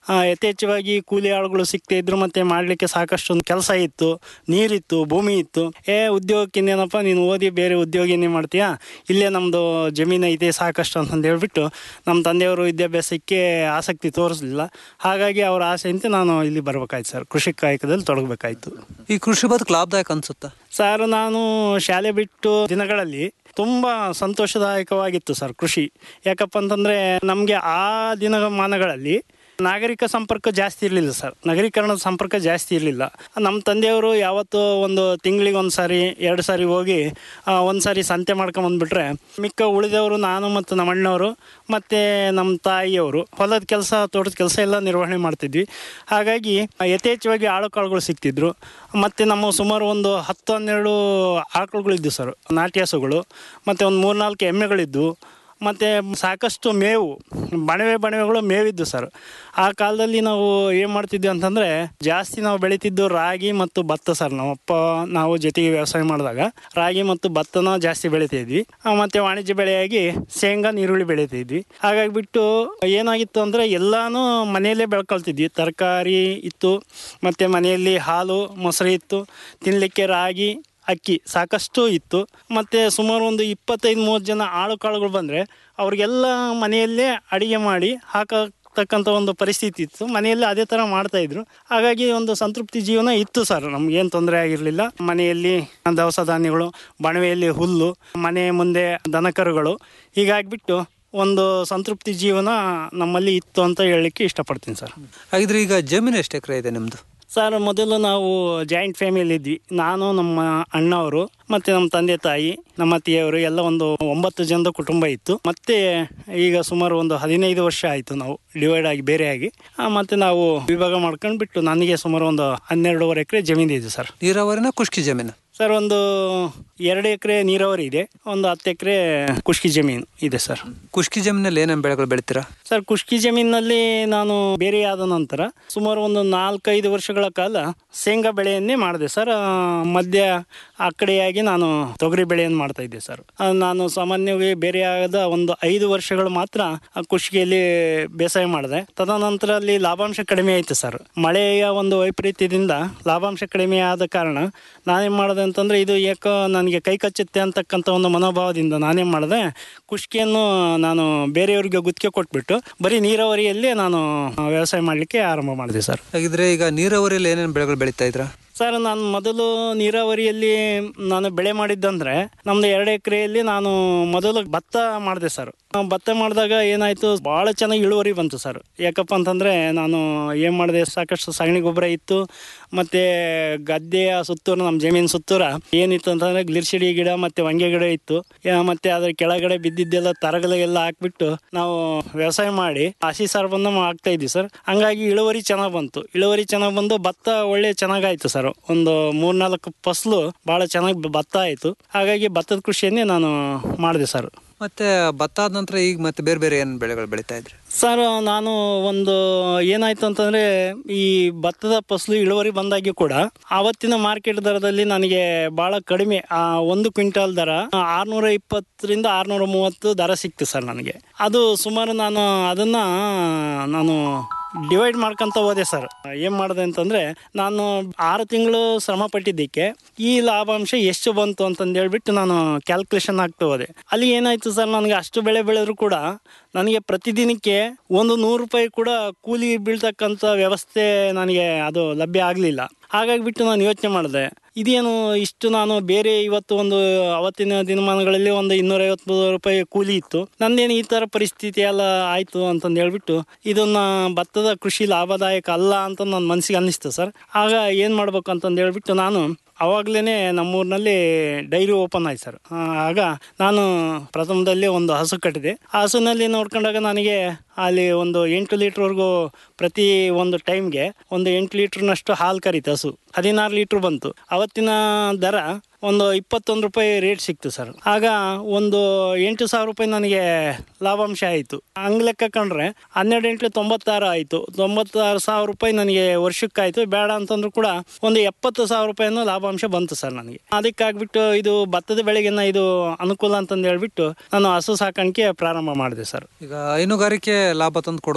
ಆ, ಯಥೇಚ್ಛವಾಗಿ ಕೂಲಿ ಆಳುಗಳು ಸಿಗ್ತಾ ಇದ್ರು ಮತ್ತೆ ಮಾಡ್ಲಿಕ್ಕೆ ಸಾಕಷ್ಟು ಒಂದು ಕೆಲಸ ಇತ್ತು ನೀರಿತ್ತು ಭೂಮಿ ಇತ್ತು ಏ ಉದ್ಯೋಗಕ್ಕೆ ಇನ್ನೇನಪ್ಪ ನೀನು ಓದಿ ಬೇರೆ ಉದ್ಯೋಗನೇ ಮಾಡ್ತೀಯಾ ಇಲ್ಲೇ ನಮ್ಮದು ಜಮೀನು ಇದೆ ಸಾಕಷ್ಟು ಅಂತಂದು ಹೇಳ್ಬಿಟ್ಟು ನಮ್ಮ ತಂದೆಯವರು ವಿದ್ಯಾಭ್ಯಾಸಕ್ಕೆ ಆಸಕ್ತಿ ತೋರಿಸಲಿಲ್ಲ ಹಾಗಾಗಿ ಅವರ ಆಸೆಯಂತೆ ನಾನು ಇಲ್ಲಿ ಬರ್ಬೇಕಾಯ್ತು ಸರ್ ಕೃಷಿ ಕಾಯಕದಲ್ಲಿ ತೊಡಗಬೇಕಾಯ್ತು ಈ ಕೃಷಿ ಬದುಕು ಲಾಭದಾಯಕ ಅನ್ಸುತ್ತಾ ಸರ್ ನಾನು ಶಾಲೆ ಬಿಟ್ಟು ದಿನಗಳಲ್ಲಿ ತುಂಬ ಸಂತೋಷದಾಯಕವಾಗಿತ್ತು ಸರ್ ಕೃಷಿ ಯಾಕಪ್ಪ ಅಂತಂದರೆ ನಮಗೆ ಆ ದಿನಮಾನಗಳಲ್ಲಿ ನಾಗರಿಕ ಸಂಪರ್ಕ ಜಾಸ್ತಿ ಇರಲಿಲ್ಲ ಸರ್ ನಗರೀಕರಣದ ಸಂಪರ್ಕ ಜಾಸ್ತಿ ಇರಲಿಲ್ಲ ನಮ್ಮ ತಂದೆಯವರು ಯಾವತ್ತೂ ಒಂದು ತಿಂಗಳಿಗೆ ಒಂದು ಸಾರಿ ಎರಡು ಸಾರಿ ಹೋಗಿ ಆ, ಒಂದು ಸಾರಿ ಸಂತೆ ಮಾಡ್ಕೊಂಬಂದ್ಬಿಟ್ರೆ ಮಿಕ್ಕ ಉಳಿದವರು ನಾನು ಮತ್ತು ನಮ್ಮ ಅಣ್ಣವರು ಮತ್ತು ನಮ್ಮ ತಾಯಿಯವರು ಹೊಲದ ಕೆಲಸ ತೋಟದ ಕೆಲಸ ಎಲ್ಲ ನಿರ್ವಹಣೆ ಮಾಡ್ತಿದ್ವಿ ಹಾಗಾಗಿ ಯಥೇಚ್ಛವಾಗಿ ಆಳು ಕಾಳುಗಳು ಸಿಗ್ತಿದ್ರು ಮತ್ತು ನಮ್ಮ ಸುಮಾರು ಒಂದು ಹತ್ತು ಹನ್ನೆರಡು ಆಕಳುಗಳಿದ್ದು ಸರ್ ನಾಟಿ ಹಸುಗಳು ಮತ್ತು ಒಂದು ಮೂರ್ನಾಲ್ಕು ಎಮ್ಮೆಗಳಿದ್ದು ಮತ್ತು ಸಾಕಷ್ಟು ಮೇವು ಬಣವೆ ಬಣವೆಗಳು ಮೇವಿದ್ದು ಸರ್ ಆ ಕಾಲದಲ್ಲಿ ನಾವು ಏನು ಮಾಡ್ತಿದ್ವಿ ಅಂತಂದರೆ ಜಾಸ್ತಿ ನಾವು ಬೆಳೀತಿದ್ದು ರಾಗಿ ಮತ್ತು ಭತ್ತ ಸರ್ ನಮ್ಮಪ್ಪ ನಾವು ಜೊತೆಗೆ ವ್ಯವಸಾಯ ಮಾಡಿದಾಗ ರಾಗಿ ಮತ್ತು ಭತ್ತನ ಜಾಸ್ತಿ ಬೆಳಿತಿದ್ವಿ ಆ, ಮತ್ತೆ ವಾಣಿಜ್ಯ ಬೆಳೆಯಾಗಿ ಶೇಂಗಾ ನೀರುಳ್ಳಿ ಬೆಳಿತಿದ್ವಿ ಹಾಗಾಗಿ ಬಿಟ್ಟು ಏನಾಗಿತ್ತು ಅಂದರೆ ಎಲ್ಲಾನು ಮನೆಯಲ್ಲೇ ಬೆಳ್ಕೊಳ್ತಿದ್ವಿ ತರಕಾರಿ ಇತ್ತು ಮತ್ತು ಮನೆಯಲ್ಲಿ ಹಾಲು ಮೊಸರು ಇತ್ತು ತಿನ್ನಲಿಕ್ಕೆ ರಾಗಿ ಅಕ್ಕಿ ಸಾಕಷ್ಟು ಇತ್ತು ಮತ್ತು ಸುಮಾರು ಒಂದು ಇಪ್ಪತ್ತೈದು ಮೂವತ್ತು ಜನ ಆಳು ಕಾಳುಗಳು ಬಂದರೆ ಅವ್ರಿಗೆಲ್ಲ ಮನೆಯಲ್ಲೇ ಅಡಿಗೆ ಮಾಡಿ ಹಾಕತಕ್ಕಂಥ ಒಂದು ಪರಿಸ್ಥಿತಿ ಇತ್ತು ಮನೆಯಲ್ಲಿ ಅದೇ ಥರ ಮಾಡ್ತಾಯಿದ್ರು ಹಾಗಾಗಿ ಒಂದು ಸಂತೃಪ್ತಿ ಜೀವನ ಇತ್ತು ಸರ್ ನಮಗೇನು ತೊಂದರೆ ಆಗಿರಲಿಲ್ಲ ಮನೆಯಲ್ಲಿ ದವಸ ಧಾನ್ಯಗಳು ಬಣವೆಯಲ್ಲಿ ಹುಲ್ಲು ಮನೆ ಮುಂದೆ ದನಕರುಗಳು ಹೀಗಾಗಿಬಿಟ್ಟು ಒಂದು ಸಂತೃಪ್ತಿ ಜೀವನ ನಮ್ಮಲ್ಲಿ ಇತ್ತು ಅಂತ ಹೇಳಲಿಕ್ಕೆ ಇಷ್ಟಪಡ್ತೀನಿ ಸರ್ ಹಾಗಿದ್ರೆ ಈಗ ಜಮೀನು ಎಷ್ಟು ಎಕರೆ ಇದೆ ನಿಮ್ದು ಸರ್ ಮೊದಲು ನಾವು ಜಾಯಿಂಟ್ ಫ್ಯಾಮಿಲಿ ಇದ್ವಿ ನಾನು ನಮ್ಮ ಅಣ್ಣವರು ಮತ್ತೆ ನಮ್ಮ ತಂದೆ ತಾಯಿ ನಮ್ಮ ಅತ್ತಿಗೆಯವರು ಎಲ್ಲ ಒಂದು ಒಂಬತ್ತು ಜನದ ಕುಟುಂಬ ಇತ್ತು ಮತ್ತೆ ಈಗ ಸುಮಾರು ಒಂದು ಹದಿನೈದು ವರ್ಷ ಆಯಿತು ನಾವು ಡಿವೈಡ್ ಆಗಿ ಬೇರೆ ಆಗಿ ಆ, ಮತ್ತೆ ನಾವು ವಿಭಾಗ ಮಾಡ್ಕೊಂಡು ಬಿಟ್ಟು ನನಗೆ ಸುಮಾರು ಒಂದು ಹನ್ನೆರಡೂವರೆ ಎಕರೆ ಜಮೀನು ಇದೆ ಸರ್ ನೀರಾವರಿನ ಖುಷ್ಕಿ ಜಮೀನು ಸರ್ ಒಂದು ಎರಡು ಎಕರೆ ನೀರಾವರಿ ಇದೆ ಒಂದು ಹತ್ತು ಎಕರೆ ಕುಷ್ಕಿ ಜಮೀನು ಇದೆ ಸರ್ ಖುಷ್ಕಿ ಜಮೀನಲ್ಲಿ ಏನೇನು ಬೆಳೆಗಳು ಬೆಳಿತೀರಾ ಸರ್ ಕುಷ್ಕಿ ಜಮೀನಿನಲ್ಲಿ ನಾನು ಬೇರೆ ಆದ ನಂತರ ಸುಮಾರು ಒಂದು ನಾಲ್ಕೈದು ವರ್ಷಗಳ ಕಾಲ ಶೇಂಗಾ ಬೆಳೆಯನ್ನೇ ಮಾಡಿದೆ ಸರ್ ಆ, ಮಧ್ಯ ಆ ಕಡೆಯಾಗಿ ನಾನು ತೊಗರಿ ಬೆಳೆಯನ್ನು ಮಾಡ್ತಾ ಇದ್ದೆ ಸರ್ ಆ, ನಾನು ಸಾಮಾನ್ಯವಾಗಿ ಬೇರೆ ಆದ ಒಂದು ಐದು ವರ್ಷಗಳು ಮಾತ್ರ ಆ ಕುಷ್ಕಿಯಲ್ಲಿ ಬೇಸಾಯ ಮಾಡಿದೆ ತದನಂತರ ಅಲ್ಲಿ ಲಾಭಾಂಶ ಕಡಿಮೆ ಆಯಿತು ಸರ್ ಮಳೆಯ ಒಂದು ವೈಪರೀತ್ಯದಿಂದ ಲಾಭಾಂಶ ಕಡಿಮೆ ಆದ ಕಾರಣ ನಾನೇನು ಮಾಡಿದೆ ಅಂತಂದರೆ ಇದು ಯಾಕೋ ನನಗೆ ಕೈ ಕಚ್ಚುತ್ತೆ ಅಂತಕ್ಕಂಥ ಒಂದು ಮನೋಭಾವದಿಂದ ನಾನೇನು ಮಾಡಿದೆ ಕುಷ್ಕಿಯನ್ನು ನಾನು ಬೇರೆಯವರಿಗೆ ಗುತ್ತಿಗೆ ಕೊಟ್ಬಿಟ್ಟು ಬರೀ ನೀರಾವರಿಯಲ್ಲಿ ನಾನು ವ್ಯವಸಾಯ ಮಾಡಲಿಕ್ಕೆ ಆರಂಭ ಮಾಡಿದೆ ಸರ್ ಹಾಗಿದ್ರೆ ಈಗ ನೀರಾವರಿಯಲ್ಲಿ ಏನೇನು ಬೆಳೆಗಳು ಬೆಳೀತಾ ಇದ್ರಾ ಸರ್ ನಾನು ಮೊದಲು ನೀರಾವರಿಯಲ್ಲಿ ನಾನು ಬೆಳೆ ಮಾಡಿದ್ದಂದ್ರೆ ನಮ್ದು ಎರಡು ಎಕರೆಯಲ್ಲಿ ನಾನು ಮೊದಲು ಭತ್ತ ಮಾಡಿದೆ ಸರ್ ಆ ಭತ್ತ ಮಾಡಿದಾಗ ಏನಾಯ್ತು ಭಾಳ ಚೆನ್ನಾಗಿ ಇಳುವರಿ ಬಂತು ಸರ್ ಯಾಕಪ್ಪ ಅಂತಂದ್ರೆ ನಾನು ಏನು ಮಾಡಿದೆ ಸಾಕಷ್ಟು ಸಗಣಿ ಗೊಬ್ಬರ ಇತ್ತು ಮತ್ತೆ ಗದ್ದೆಯ ಸುತ್ತೂರು ನಮ್ಮ ಜಮೀನು ಸುತ್ತೂರ ಏನಿತ್ತು ಅಂತಂದ್ರೆ ಗ್ಲಿರ್ಸಿಡಿ ಗಿಡ ಮತ್ತೆ ಹೊಂಗೆ ಗಿಡ ಇತ್ತು ಯಾ- ಮತ್ತೆ ಅದ್ರ ಕೆಳಗಡೆ ಬಿದ್ದಿದ್ದೆಲ್ಲ ತರಗಲೆಲ್ಲ ಹಾಕ್ಬಿಟ್ಟು ನಾವು ವ್ಯವಸಾಯ ಮಾಡಿ ಹಸಿ ಸಾರವನ್ನು ಹಾಕ್ತಾ ಇದ್ವಿ ಸರ್ ಹಂಗಾಗಿ ಇಳುವರಿ ಚೆನ್ನಾಗಿ ಬಂತು ಇಳುವರಿ ಚೆನ್ನಾಗಿ ಬಂದು ಭತ್ತ ಒಳ್ಳೆ ಚೆನ್ನಾಗಾಯ್ತು ಸರ್ ಒಂದು ಮೂರ್ನಾಲ್ಕು ಫಸಲು ಭಾಳ ಚೆನ್ನಾಗಿ ಭತ್ತ ಆಯಿತು ಹಾಗಾಗಿ ಭತ್ತದ ಕೃಷಿಯನ್ನೇ ನಾನು ಮಾಡಿದೆ ಸರ್ ಮತ್ತೆ ಭತ್ತ ಆದ ನಂತರ ಈಗ ಮತ್ತೆ ಬೇರೆ ಬೇರೆ ಏನು ಬೆಳೆಗಳು ಬೆಳೀತಾ ಇದ್ರಿ ಸರ್ ನಾನು ಒಂದು ಏನಾಯ್ತು ಅಂತಂದ್ರೆ ಈ ಭತ್ತದ ಫಸಲು ಇಳುವರಿ ಬಂದಾಗ್ಯೂ ಕೂಡ ಆವತ್ತಿನ ಮಾರ್ಕೆಟ್ ದರದಲ್ಲಿ ನನಗೆ ಬಹಳ ಕಡಿಮೆ ಆ ಒಂದು ಕ್ವಿಂಟಾಲ್ ದರ ಆರ್ನೂರ ಇಪ್ಪತ್ತರಿಂದ ಆರ್ನೂರ ಮೂವತ್ತು ದರ ಸಿಕ್ತು ಸರ್ ನನಗೆ ಅದು ಸುಮಾರು ನಾನು ಅದನ್ನ ನಾನು ಡಿವೈಡ್ ಮಾಡ್ಕೊಂತ ಹೋದೆ ಸರ್ ಏನ್ ಮಾಡಿದೆ ಅಂತಂದ್ರೆ ನಾನು ಆರು ತಿಂಗಳು ಶ್ರಮ ಪಟ್ಟಿದ್ದಕ್ಕೆ ಈ ಲಾಭಾಂಶ ಎಷ್ಟು ಬಂತು ಅಂತಂದು ಹೇಳ್ಬಿಟ್ಟು ನಾನು ಕ್ಯಾಲ್ಕುಲೇಷನ್ ಆಗ್ತಾ ಹೋದೆ ಅಲ್ಲಿ ಏನಾಯ್ತು ಸರ್ ನನಗೆ ಅಷ್ಟು ಬೆಳೆ ಬೆಳೆದ್ರು ಕೂಡ ನನಗೆ ಪ್ರತಿದಿನಕ್ಕೆ ಒಂದು ನೂರು ರೂಪಾಯಿ ಕೂಡ ಕೂಲಿ ಬೀಳ್ತಕ್ಕಂಥ ವ್ಯವಸ್ಥೆ ನನಗೆ ಅದು ಲಭ್ಯ ಆಗಲಿಲ್ಲ ಹಾಗಾಗಿ ಬಿಟ್ಟು ನಾನು ಯೋಚನೆ ಮಾಡಿದೆ ಇದೇನು ಇಷ್ಟು ನಾನು ಬೇರೆ ಇವತ್ತು ಒಂದು ಅವತ್ತಿನ ದಿನಮಾನಗಳಲ್ಲಿ ಒಂದು ಇನ್ನೂರೈವತ್ತು ರೂಪಾಯಿ ಕೂಲಿ ಇತ್ತು ನಂದೇನು ಈ ಥರ ಪರಿಸ್ಥಿತಿ ಎಲ್ಲ ಆಯಿತು ಅಂತಂದು ಹೇಳ್ಬಿಟ್ಟು ಇದನ್ನ ಭತ್ತದ ಕೃಷಿ ಲಾಭದಾಯಕ ಅಲ್ಲ ಅಂತ ನನ್ನ ಮನಸ್ಸಿಗೆ ಅನ್ನಿಸ್ತು ಸರ್ ಆಗ ಏನು ಮಾಡ್ಬೇಕು ಅಂತಂದು ಹೇಳ್ಬಿಟ್ಟು ನಾನು ಅವಾಗಲೇ ನಮ್ಮೂರಿನಲ್ಲಿ ಡೈರಿ ಓಪನ್ ಆಯ್ತು ಸರ್ ಆ, ಆಗ ನಾನು ಪ್ರಥಮದಲ್ಲಿ ಒಂದು ಹಸು ಕಟ್ಟಿದೆ ಆ ಹಸುನಲ್ಲಿ ನೋಡ್ಕೊಂಡಾಗ ನನಗೆ ಅಲ್ಲಿ ಒಂದು ಎಂಟು ಲೀಟ್ರ್ವರೆಗೂ ಪ್ರತಿ ಒಂದು ಟೈಮ್ಗೆ ಒಂದು ಎಂಟು ಲೀಟ್ರ್ನಷ್ಟು ಹಾಲು ಕರೀತು ಹಸು ಹದಿನಾರು ಲೀಟ್ರ್ ಬಂತು ಅವತ್ತಿನ ದರ ಒಂದು ಇಪ್ಪತ್ತೊಂದು ರೂಪಾಯಿ ರೇಟ್ ಸಿಕ್ತು ಸರ್ ಆಗ ಒಂದು ಎಂಟು ಸಾವಿರ ರೂಪಾಯಿ ನನಗೆ ಲಾಭಾಂಶ ಆಯಿತು ಹಂಗ್ ಲೆಕ್ಕ ಕಂಡ್ರೆ ಹನ್ನೆರಡು ಎಂಟ್ಲು ತೊಂಬತ್ತಾರು ಆಯಿತು ತೊಂಬತ್ತಾರು ಸಾವಿರ ರೂಪಾಯಿ ನನಗೆ ವರ್ಷಕ್ಕಾಯಿತು ಬೇಡ ಅಂತಂದ್ರೂ ಕೂಡ ಒಂದು ಎಪ್ಪತ್ತು ಸಾವಿರ ರೂಪಾಯಿನೂ ಲಾಭಾಂಶ ಬಂತು ಸರ್ ನನಗೆ ಅದಕ್ಕಾಗ್ಬಿಟ್ಟು ಇದು ಭತ್ತದ ಬೆಳೆಗಿನ ಇದು ಅನುಕೂಲ ಅಂತಂದು ಹೇಳ್ಬಿಟ್ಟು ನಾನು ಹಸು ಸಾಕಾಣಿಕೆ ಪ್ರಾರಂಭ ಮಾಡಿದೆ ಸರ್ ಈಗ ಹೈನುಗಾರಿಕೆ ಲಾಭ ತಂದು ಕೊಡುತ್ತಾ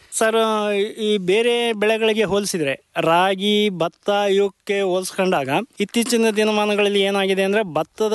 ಸರ್ ಈ ಬೇರೆ ಬೆಳೆಗಳಿಗೆ ಹೋಲಿಸಿದ್ರೆ ರಾಗಿ ಭತ್ತ ಇವಕ್ಕೆ ಹೋಲಿಸ್ಕೊಂಡಾಗ ಇತ್ತೀಚಿನ ದಿನಮಾನಗಳಲ್ಲಿ ಏನಾಗಿದೆ ಅಂದ್ರೆ ಭತ್ತದ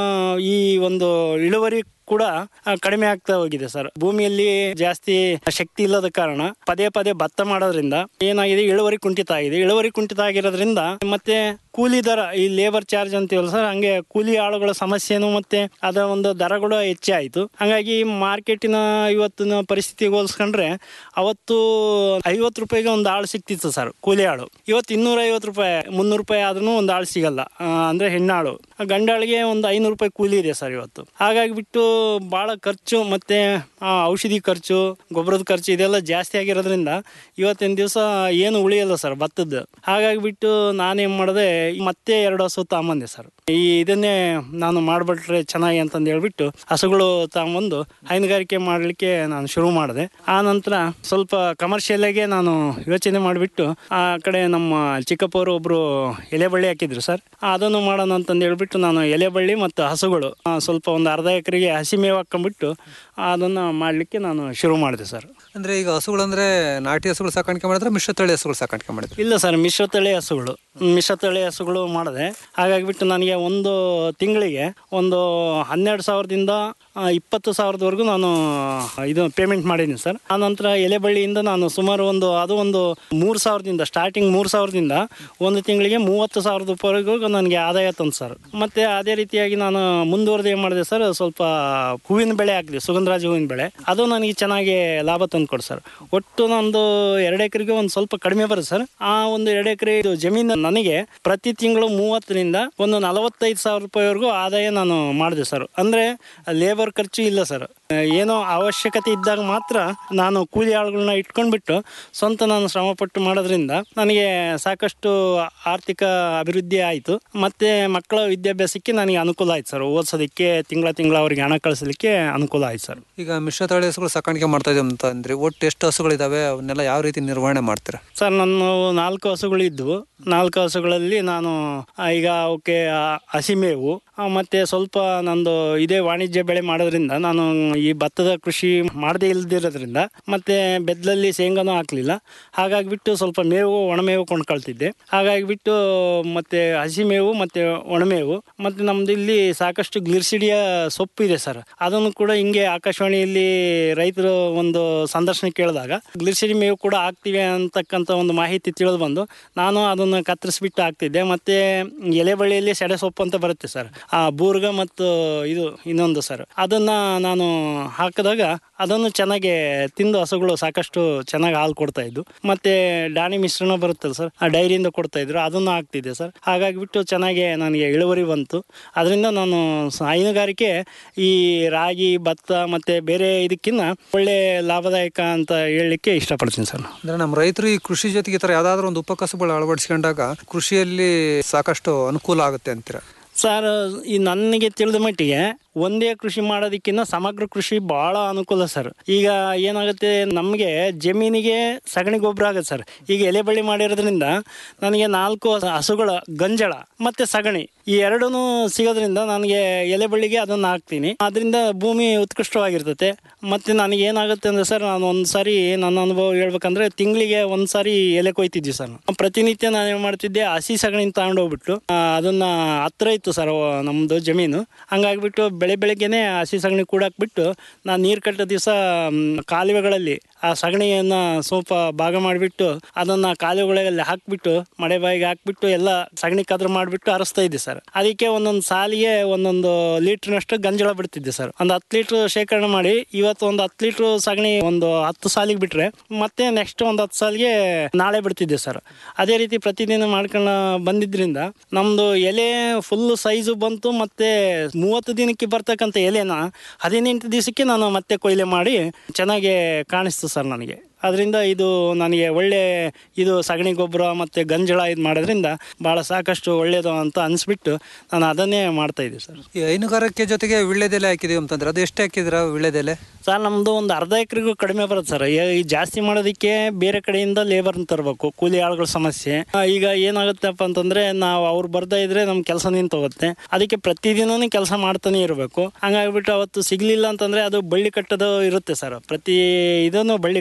ಈ ಒಂದು ಇಳುವರಿ ಕೂಡ ಆ, ಕಡಿಮೆ ಆಗ್ತಾ ಹೋಗಿದೆ ಸರ್ ಭೂಮಿಯಲ್ಲಿ ಜಾಸ್ತಿ ಶಕ್ತಿ ಇಲ್ಲದ ಕಾರಣ ಪದೇ ಪದೇ ಭತ್ತ ಮಾಡೋದ್ರಿಂದ ಏನಾಗಿದೆ ಇಳುವರಿ ಕುಂಠಿತ ಆಗಿದೆ ಇಳುವರಿ ಕುಂಠಿತ ಆಗಿರೋದ್ರಿಂದ ಮತ್ತೆ ಕೂಲಿ ದರ ಈ ಲೇಬರ್ ಚಾರ್ಜ್ ಅಂತೀವಲ್ಲ ಸರ್ ಹಂಗೆ ಕೂಲಿ ಆಳುಗಳ ಸಮಸ್ಯೆನು ಮತ್ತೆ ಅದರ ಒಂದು ದರಗಳು ಹೆಚ್ಚೆ ಆಯಿತು ಹಾಗಾಗಿ ಮಾರ್ಕೆಟಿನ ಇವತ್ತಿನ ಪರಿಸ್ಥಿತಿಗೆ ಹೋಲಿಸ್ಕೊಂಡ್ರೆ ಅವತ್ತು ಐವತ್ತು ರೂಪಾಯಿಗೆ ಒಂದು ಆಳು ಸಿಕ್ತಿತ್ತು ಸರ್ ಕೂಲಿ ಆಳು ಇವತ್ತು ಇನ್ನೂರ ಐವತ್ತು ರೂಪಾಯಿ ಮುನ್ನೂರು ರೂಪಾಯಿ ಆದ್ರೂ ಒಂದು ಆಳು ಸಿಗಲ್ಲ ಆ, ಅಂದ್ರೆ ಹೆಣ್ಣಾಳು ಗಂಡಾಳಿಗೆ ಒಂದು ಐನೂರು ರೂಪಾಯಿ ಕೂಲಿ ಇದೆ ಸರ್ ಇವತ್ತು ಹಾಗಾಗಿ ಬಿಟ್ಟು ಭಾಳ ಖರ್ಚು ಮತ್ತೆ ಆ, ಔಷಧಿ ಖರ್ಚು ಗೊಬ್ಬರದ ಖರ್ಚು ಇದೆಲ್ಲ ಜಾಸ್ತಿ ಆಗಿರೋದ್ರಿಂದ ಇವತ್ತಿನ ದಿವಸ ಏನು ಉಳಿಯಲ್ಲ ಸರ್ ಭತ್ತದ್ದು ಹಾಗಾಗಿ ಬಿಟ್ಟು ನಾನೇನು ಮಾಡಿದೆ ಮತ್ತೆ ಎರಡು ಹಸು ತಗೊಂಬಂದೆ ಸರ್ ಈ ಇದನ್ನೇ ನಾನು ಮಾಡ್ಬಿಟ್ರೆ ಚೆನ್ನಾಗಿ ಅಂತಂದು ಹೇಳ್ಬಿಟ್ಟು ಹಸುಗಳು ತಗೊಂಬಂದು ಹೈನುಗಾರಿಕೆ ಮಾಡಲಿಕ್ಕೆ ನಾನು ಶುರು ಮಾಡಿದೆ ಆ ನಂತರ ಸ್ವಲ್ಪ ಕಮರ್ಷಿಯಲ್ ಆಗಿ ನಾನು ಯೋಚನೆ ಮಾಡಿಬಿಟ್ಟು ಆ ಕಡೆ ನಮ್ಮ ಚಿಕ್ಕಪ್ಪವರು ಒಬ್ರು ಎಲೆ ಬಳ್ಳಿ ಹಾಕಿದ್ರು ಸರ್ ಅದನ್ನು ಮಾಡೋಣ ಅಂತಂದು ಹೇಳ್ಬಿಟ್ಟು ನಾನು ಎಲೆ ಬಳ್ಳಿ ಮತ್ತು ಹಸುಗಳು ಆ, ಸ್ವಲ್ಪ ಒಂದು ಅರ್ಧ ಎಕರೆಗೆ ಹಸಿ ಮೇವು ಹಾಕೊಂಡ್ಬಿಟ್ಟು ಅದನ್ನು ಮಾಡಲಿಕ್ಕೆ ನಾನು ಶುರು ಮಾಡಿದೆ ಸರ್ ಅಂದ್ರೆ ಈಗ ಹಸುಗಳಂದ್ರೆ ನಾಟಿ ಹಸುಗಳು ಸಾಕಾಣಿಕೆ ಮಾಡಿದ್ರೆ ಮಿಶ್ರತಳಿ ಹಸುಗಳು ಸಾಕಾಣಿಕೆ ಮಾಡಿದ್ರೆ ಇಲ್ಲ ಸರ್ ಮಿಶ್ರತಳಿ ಹಸುಗಳು ಮಿಶ್ರತಳಿ ಹಸುಗಳು ಮಾಡಿದೆ ಹಾಗಾಗಿ ಬಿಟ್ಟು ನನಗೆ ಒಂದು ತಿಂಗಳಿಗೆ ಒಂದು ಹನ್ನೆರಡು ಸಾವಿರದಿಂದ ಆ, ಇಪ್ಪತ್ತು ಸಾವಿರದವರೆಗೂ ನಾನು ಇದು ಪೇಮೆಂಟ್ ಮಾಡಿದ್ದೀನಿ ಸರ್ ಆ ನಂತರ ಎಲೆಬಳ್ಳಿಯಿಂದ ನಾನು ಸುಮಾರು ಒಂದು ಅದು ಒಂದು ಮೂರು ಸಾವಿರದಿಂದ ಸ್ಟಾರ್ಟಿಂಗ್ ಮೂರು ಸಾವಿರದಿಂದ ಒಂದು ತಿಂಗಳಿಗೆ ಮೂವತ್ತು ಸಾವಿರದ ರೂಪಾಯಿವರೆಗೂ ನನಗೆ ಆದಾಯ ತಂತು ಸರ್ ಮತ್ತೆ ಅದೇ ರೀತಿಯಾಗಿ ನಾನು ಮುಂದುವರೆದು ಏನು ಮಾಡಿದೆ ಸರ್ ಸ್ವಲ್ಪ ಹೂವಿನ ಬೆಳೆ ಹಾಕಿದೆ ಸುಗಂಧರಾಜ ಹೂವಿನ ಬೆಳೆ ಅದು ನನಗೆ ಚೆನ್ನಾಗಿ ಲಾಭ ತಂದು ಕೊಡು ಸರ್ ಒಟ್ಟು ನಂದು ಎರಡು ಎಕರೆಗೆ ಒಂದು ಸ್ವಲ್ಪ ಕಡಿಮೆ ಬರುತ್ತೆ ಸರ್ ಆ ಒಂದು ಎರಡು ಎಕರೆ ಇದು ಜಮೀನು ನನಗೆ ಪ್ರತಿ ತಿಂಗಳು ಮೂವತ್ತರಿಂದ ಒಂದು ನಲವತ್ತೈದು ಸಾವಿರ ರೂಪಾಯಿವರೆಗೂ ಆದಾಯ ನಾನು ಮಾಡಿದೆ ಸರ್ ಅಂದರೆ ಲೇಬರ್ ಖರ್ಚು ಇಲ್ಲ ಸರ್ ಏನೋ ಅವಶ್ಯಕತೆ ಇದ್ದಾಗ ಮಾತ್ರ ನಾನು ಕೂಲಿ ಆಳುಗಳನ್ನ ಇಟ್ಕೊಂಡ್ಬಿಟ್ಟು ಸ್ವಂತ ನಾನು ಶ್ರಮಪಟ್ಟು ಮಾಡೋದ್ರಿಂದ ನನಗೆ ಸಾಕಷ್ಟು ಆರ್ಥಿಕ ಅಭಿವೃದ್ಧಿ ಆಯಿತು ಮತ್ತೆ ಮಕ್ಕಳ ವಿದ್ಯಾಭ್ಯಾಸಕ್ಕೆ ನನಗೆ ಅನುಕೂಲ ಆಯ್ತು ಸರ್ ಓದಿಸೋದಕ್ಕೆ ತಿಂಗಳ ತಿಂಗಳ ಅವರಿಗೆ ಹಣ ಕಳಿಸಲಿಕ್ಕೆ ಅನುಕೂಲ ಆಯ್ತು ಸರ್ ಈಗ ಮಿಶ್ರತಳಿ ಹಸುಗಳು ಸಾಕಾಣಿಕೆ ಮಾಡ್ತಾ ಇದೀವಿ ಅಂತ ಅಂದ್ರೆ ಒಟ್ಟು ಎಷ್ಟು ಹಸುಗಳಿದಾವೆ ಅವನ್ನೆಲ್ಲ ಯಾವ ರೀತಿ ನಿರ್ವಹಣೆ ಮಾಡ್ತೀರಾ ಸರ್ ನನ್ನ ನಾಲ್ಕು ಹಸುಗಳು ಇದ್ವು ನಾಲ್ಕು ಹಸುಗಳಲ್ಲಿ ನಾನು ಆ, ಈಗ ಅವಕ್ಕೆ ಆ, ಹಸಿಮೇವು ಆ, ಮತ್ತೆ ಸ್ವಲ್ಪ ನಂದು ಇದೇ ವಾಣಿಜ್ಯ ಬೆಳೆ ಮಾಡೋದ್ರಿಂದ ನಾನು ಈ ಭತ್ತದ ಕೃಷಿ ಮಾಡದೇ ಇಲ್ದಿರೋದ್ರಿಂದ ಮತ್ತೆ ಬೆದ್ಲಲ್ಲಿ ಶೇಂಗಾನು ಹಾಕ್ಲಿಲ್ಲ ಹಾಗಾಗಿ ಬಿಟ್ಟು ಸ್ವಲ್ಪ ಮೇವು ಒಣಮೇವು ಕೊಂಡ್ಕೊಳ್ತಿದ್ದೆ ಹಾಗಾಗಿ ಬಿಟ್ಟು ಮತ್ತೆ ಹಸಿಮೇವು ಮತ್ತೆ ಒಣಮೇವು ಮತ್ತೆ ನಮ್ದು ಇಲ್ಲಿ ಸಾಕಷ್ಟು ಗ್ಲಿರ್ಸಿಡಿಯ ಸೊಪ್ಪು ಇದೆ ಸರ್ ಅದನ್ನು ಕೂಡ ಹಿಂಗೆ ಆಕಾಶವಾಣಿಯಲ್ಲಿ ರೈತರು ಒಂದು ಸಂದರ್ಶನ ಕೇಳಿದಾಗ ಗ್ಲಿರ್ಸಿಡಿ ಮೇವು ಕೂಡ ಹಾಕ್ತಿವಿ ಅಂತಕ್ಕಂಥ ಒಂದು ಮಾಹಿತಿ ತಿಳಿದು ಬಂದು ನಾನು ಅದನ್ನು ಕತ್ತರಿಸ್ಬಿಟ್ಟು ಹಾಕ್ತಿದ್ದೆ ಮತ್ತೆ ಎಲೆ ಬಳ್ಳಿಯಲ್ಲಿ ಸೆಡೆ ಸೊಪ್ಪು ಅಂತ ಬರುತ್ತೆ ಸರ್ ಆ ಬೂರ್ಗ ಮತ್ತು ಇದು ಇನ್ನೊಂದು ಸರ್ ಅದನ್ನ ನಾನು ಹಾಕಿದಾಗ ಅದನ್ನು ಚೆನ್ನಾಗಿ ತಿಂದು ಹಸುಗಳು ಸಾಕಷ್ಟು ಚೆನ್ನಾಗಿ ಹಾಲು ಕೊಡ್ತಾ ಇದ್ದು ಮತ್ತೆ ಡಾಣಿ ಮಿಶ್ರಣ ಬರುತ್ತಲ್ಲ ಸರ್ ಆ ಡೈರಿಯಿಂದ ಕೊಡ್ತಾ ಇದ್ರು ಅದನ್ನು ಹಾಕ್ತಿದ್ದೆ ಸರ್ ಹಾಗಾಗಿ ಬಿಟ್ಟು ಚೆನ್ನಾಗಿ ನನಗೆ ಇಳುವರಿ ಬಂತು ಅದರಿಂದ ನಾನು ಸ- ಹೈನುಗಾರಿಕೆ ಈ ರಾಗಿ ಭತ್ತ ಮತ್ತೆ ಬೇರೆ ಇದಕ್ಕಿಂತ ಒಳ್ಳೆ ಲಾಭದಾಯಕ ಅಂತ ಹೇಳಲಿಕ್ಕೆ ಇಷ್ಟಪಡ್ತೀನಿ ಸರ್ ಅಂದ್ರೆ ನಮ್ಮ ರೈತರು ಈ ಕೃಷಿ ಜೊತೆಗೆ ಈ ತರ ಯಾವ್ದಾದ್ರು ಒಂದು ಉಪಕಸಬುಗಳು ಅಳವಡಿಸ್ಕೊಂಡಾಗ ಕೃಷಿಯಲ್ಲಿ ಸಾಕಷ್ಟು ಅನುಕೂಲ ಆಗುತ್ತೆ ಅಂತೀರಾ ಸರ್ ಈ ನನಗೆ ತಿಳಿದ ಮಟ್ಟಿಗೆ ಒಂದೇ ಕೃಷಿ ಮಾಡೋದಕ್ಕಿಂತ ಸಮಗ್ರ ಕೃಷಿ ಬಹಳ ಅನುಕೂಲ ಸರ್ ಈಗ ಏನಾಗುತ್ತೆ ನಮಗೆ ಜಮೀನಿಗೆ ಸಗಣಿ ಗೊಬ್ಬರ ಆಗುತ್ತೆ ಸರ್ ಈಗ ಎಲೆ ಬಳ್ಳಿ ಮಾಡಿರೋದ್ರಿಂದ ನನಗೆ ನಾಲ್ಕು ಹಸುಗಳ ಗಂಜಳ ಮತ್ತೆ ಸಗಣಿ ಈ ಎರಡೂ ಸಿಗೋದ್ರಿಂದ ನನಗೆ ಎಲೆ ಬಳ್ಳಿಗೆ ಅದನ್ನು ಹಾಕ್ತೀನಿ ಅದರಿಂದ ಭೂಮಿ ಉತ್ಕೃಷ್ಟವಾಗಿರ್ತತೆ ಮತ್ತೆ ನನಗೆ ಏನಾಗುತ್ತೆ ಅಂದ್ರೆ ಸರ್ ನಾನು ಒಂದು ಸಾರಿ ನನ್ನ ಅನುಭವ ಹೇಳ್ಬೇಕಂದ್ರೆ ತಿಂಗಳಿಗೆ ಒಂದು ಸಾರಿ ಎಲೆ ಕೊಯ್ತಿದ್ವಿ ಸರ್ ನಾವು. ಪ್ರತಿನಿತ್ಯ ನಾನು ಏನು ಮಾಡ್ತಿದ್ದೆ ಹಸಿ ಸಗಣಿ ತಗೊಂಡೋಗ್ಬಿಟ್ಟು ಆ, ಅದನ್ನ ಹತ್ರ ಇತ್ತು ಸರ್ ಅವ- ನಮ್ದು ಜಮೀನು ಹಂಗಾಗ್ಬಿಟ್ಟು ಬೆಳೆ ಬೆಳಗ್ಗೆನೆ ಹಸಿ ಸಗಣಿ ಕೂಡಾಕ್ಬಿಟ್ಟು ನಾನು ನೀರು ಕಟ್ಟೋ ದಿವಸ ಕಾಲುವೆಗಳಲ್ಲಿ ಆ ಸಗಣಿಯನ್ನ ಸ್ವಲ್ಪ ಭಾಗ ಮಾಡಿಬಿಟ್ಟು ಅದನ್ನ ಕಾಲುವೆಗಳಲ್ಲಿ ಹಾಕ್ಬಿಟ್ಟು ಮಳೆ ಬಾಯಿಗೆ ಹಾಕ್ಬಿಟ್ಟು ಎಲ್ಲ ಸಗಣಿ ಕದ್ರ ಮಾಡಿಬಿಟ್ಟು ಹರಿಸ್ತಾ ಇದ್ದೆ ಸರ್ ಅದಕ್ಕೆ ಒಂದೊಂದು ಸಾಲಿಗೆ ಒಂದೊಂದು ಲೀಟ್ರ್ನಷ್ಟು ಗಂಜಳ ಬಿಡ್ತಿದ್ದೆ ಸರ್ ಒಂದು ಹತ್ತು ಲೀಟ್ರ್ ಶೇಖರಣೆ ಮಾಡಿ ಇವತ್ತು ಒಂದು ಹತ್ತು ಲೀಟ್ರ್ ಸಗಣಿ ಒಂದು ಹತ್ತು ಸಾಲಿಗೆ ಬಿಟ್ರೆ ಮತ್ತೆ ನೆಕ್ಸ್ಟ್ ಒಂದು ಹತ್ತು ಸಾಲಿಗೆ ನಾಳೆ ಬಿಡ್ತಿದ್ದೆ ಸರ್ ಅದೇ ರೀತಿ ಪ್ರತಿದಿನ ಮಾಡ್ಕೊಂಡು ಬಂದಿದ್ರಿಂದ ನಮ್ದು ಎಲೆ ಫುಲ್ ಸೈಜು ಬಂತು ಮತ್ತೆ ಮೂವತ್ತು ದಿನಕ್ಕೆ ಬರ್ತಕ್ಕಂಥ ಎಲೆನ ಹದಿನೆಂಟು ದಿವಸಕ್ಕೆ ನಾನು ಮತ್ತೆ ಕೊಯ್ಲೆ ಮಾಡಿ ಚೆನ್ನಾಗಿ ಕಾಣಿಸ್ತು ಸರ್ ನನಗೆ ಅದರಿಂದ ಇದು ನನಗೆ ಒಳ್ಳೆ ಇದು ಸಗಣಿ ಗೊಬ್ಬರ ಮತ್ತು ಗಂಜಳ ಇದು ಮಾಡೋದ್ರಿಂದ ಭಾಳ ಸಾಕಷ್ಟು ಒಳ್ಳೆಯದು ಅಂತ ಅನಿಸ್ಬಿಟ್ಟು ನಾನು ಅದನ್ನೇ ಮಾಡ್ತಾ ಇದ್ದೆ ಸರ್ ಈ ಹೈನುಗಾರಿಕೆ ಜೊತೆಗೆ ವಿಳ್ಳೆದೆಲೆ ಹಾಕಿದೀವಿ ಅಂತಂದ್ರೆ ಅದು ಎಷ್ಟು ಹಾಕಿದ್ರ ವಿಳ್ಳೆದೆಲೆ ಸರ್ ನಮ್ಮದು ಒಂದು ಅರ್ಧ ಎಕರೆಗೂ ಕಡಿಮೆ ಬರುತ್ತೆ ಸರ್ ಈ- ಈ ಜಾಸ್ತಿ ಮಾಡೋದಕ್ಕೆ ಬೇರೆ ಕಡೆಯಿಂದ ಲೇಬರ್ನ ತರಬೇಕು ಕೂಲಿ ಆಳುಗಳ ಸಮಸ್ಯೆ ಆ, ಈಗ ಏನಾಗುತ್ತಪ್ಪ ಅಂತಂದ್ರೆ ನಾವು ಅವ್ರು ಬರ್ತಾ ಇದ್ರೆ ನಮ್ಮ ಕೆಲಸ ನಿಂತೋಗುತ್ತೆ ಅದಕ್ಕೆ ಪ್ರತಿದಿನನೂ ಕೆಲಸ ಮಾಡ್ತಾನೆ ಇರಬೇಕು ಹಂಗಾಗ್ಬಿಟ್ಟು ಅವತ್ತು ಸಿಗ್ಲಿಲ್ಲ ಅಂತಂದ್ರೆ ಅದು ಬಳ್ಳಿ ಕಟ್ಟೋದು ಇರುತ್ತೆ ಸರ್ ಪ್ರತಿ ಇದನ್ನು ಬಳ್ಳಿ ಕಟ್ಟಲೇಬೇಕು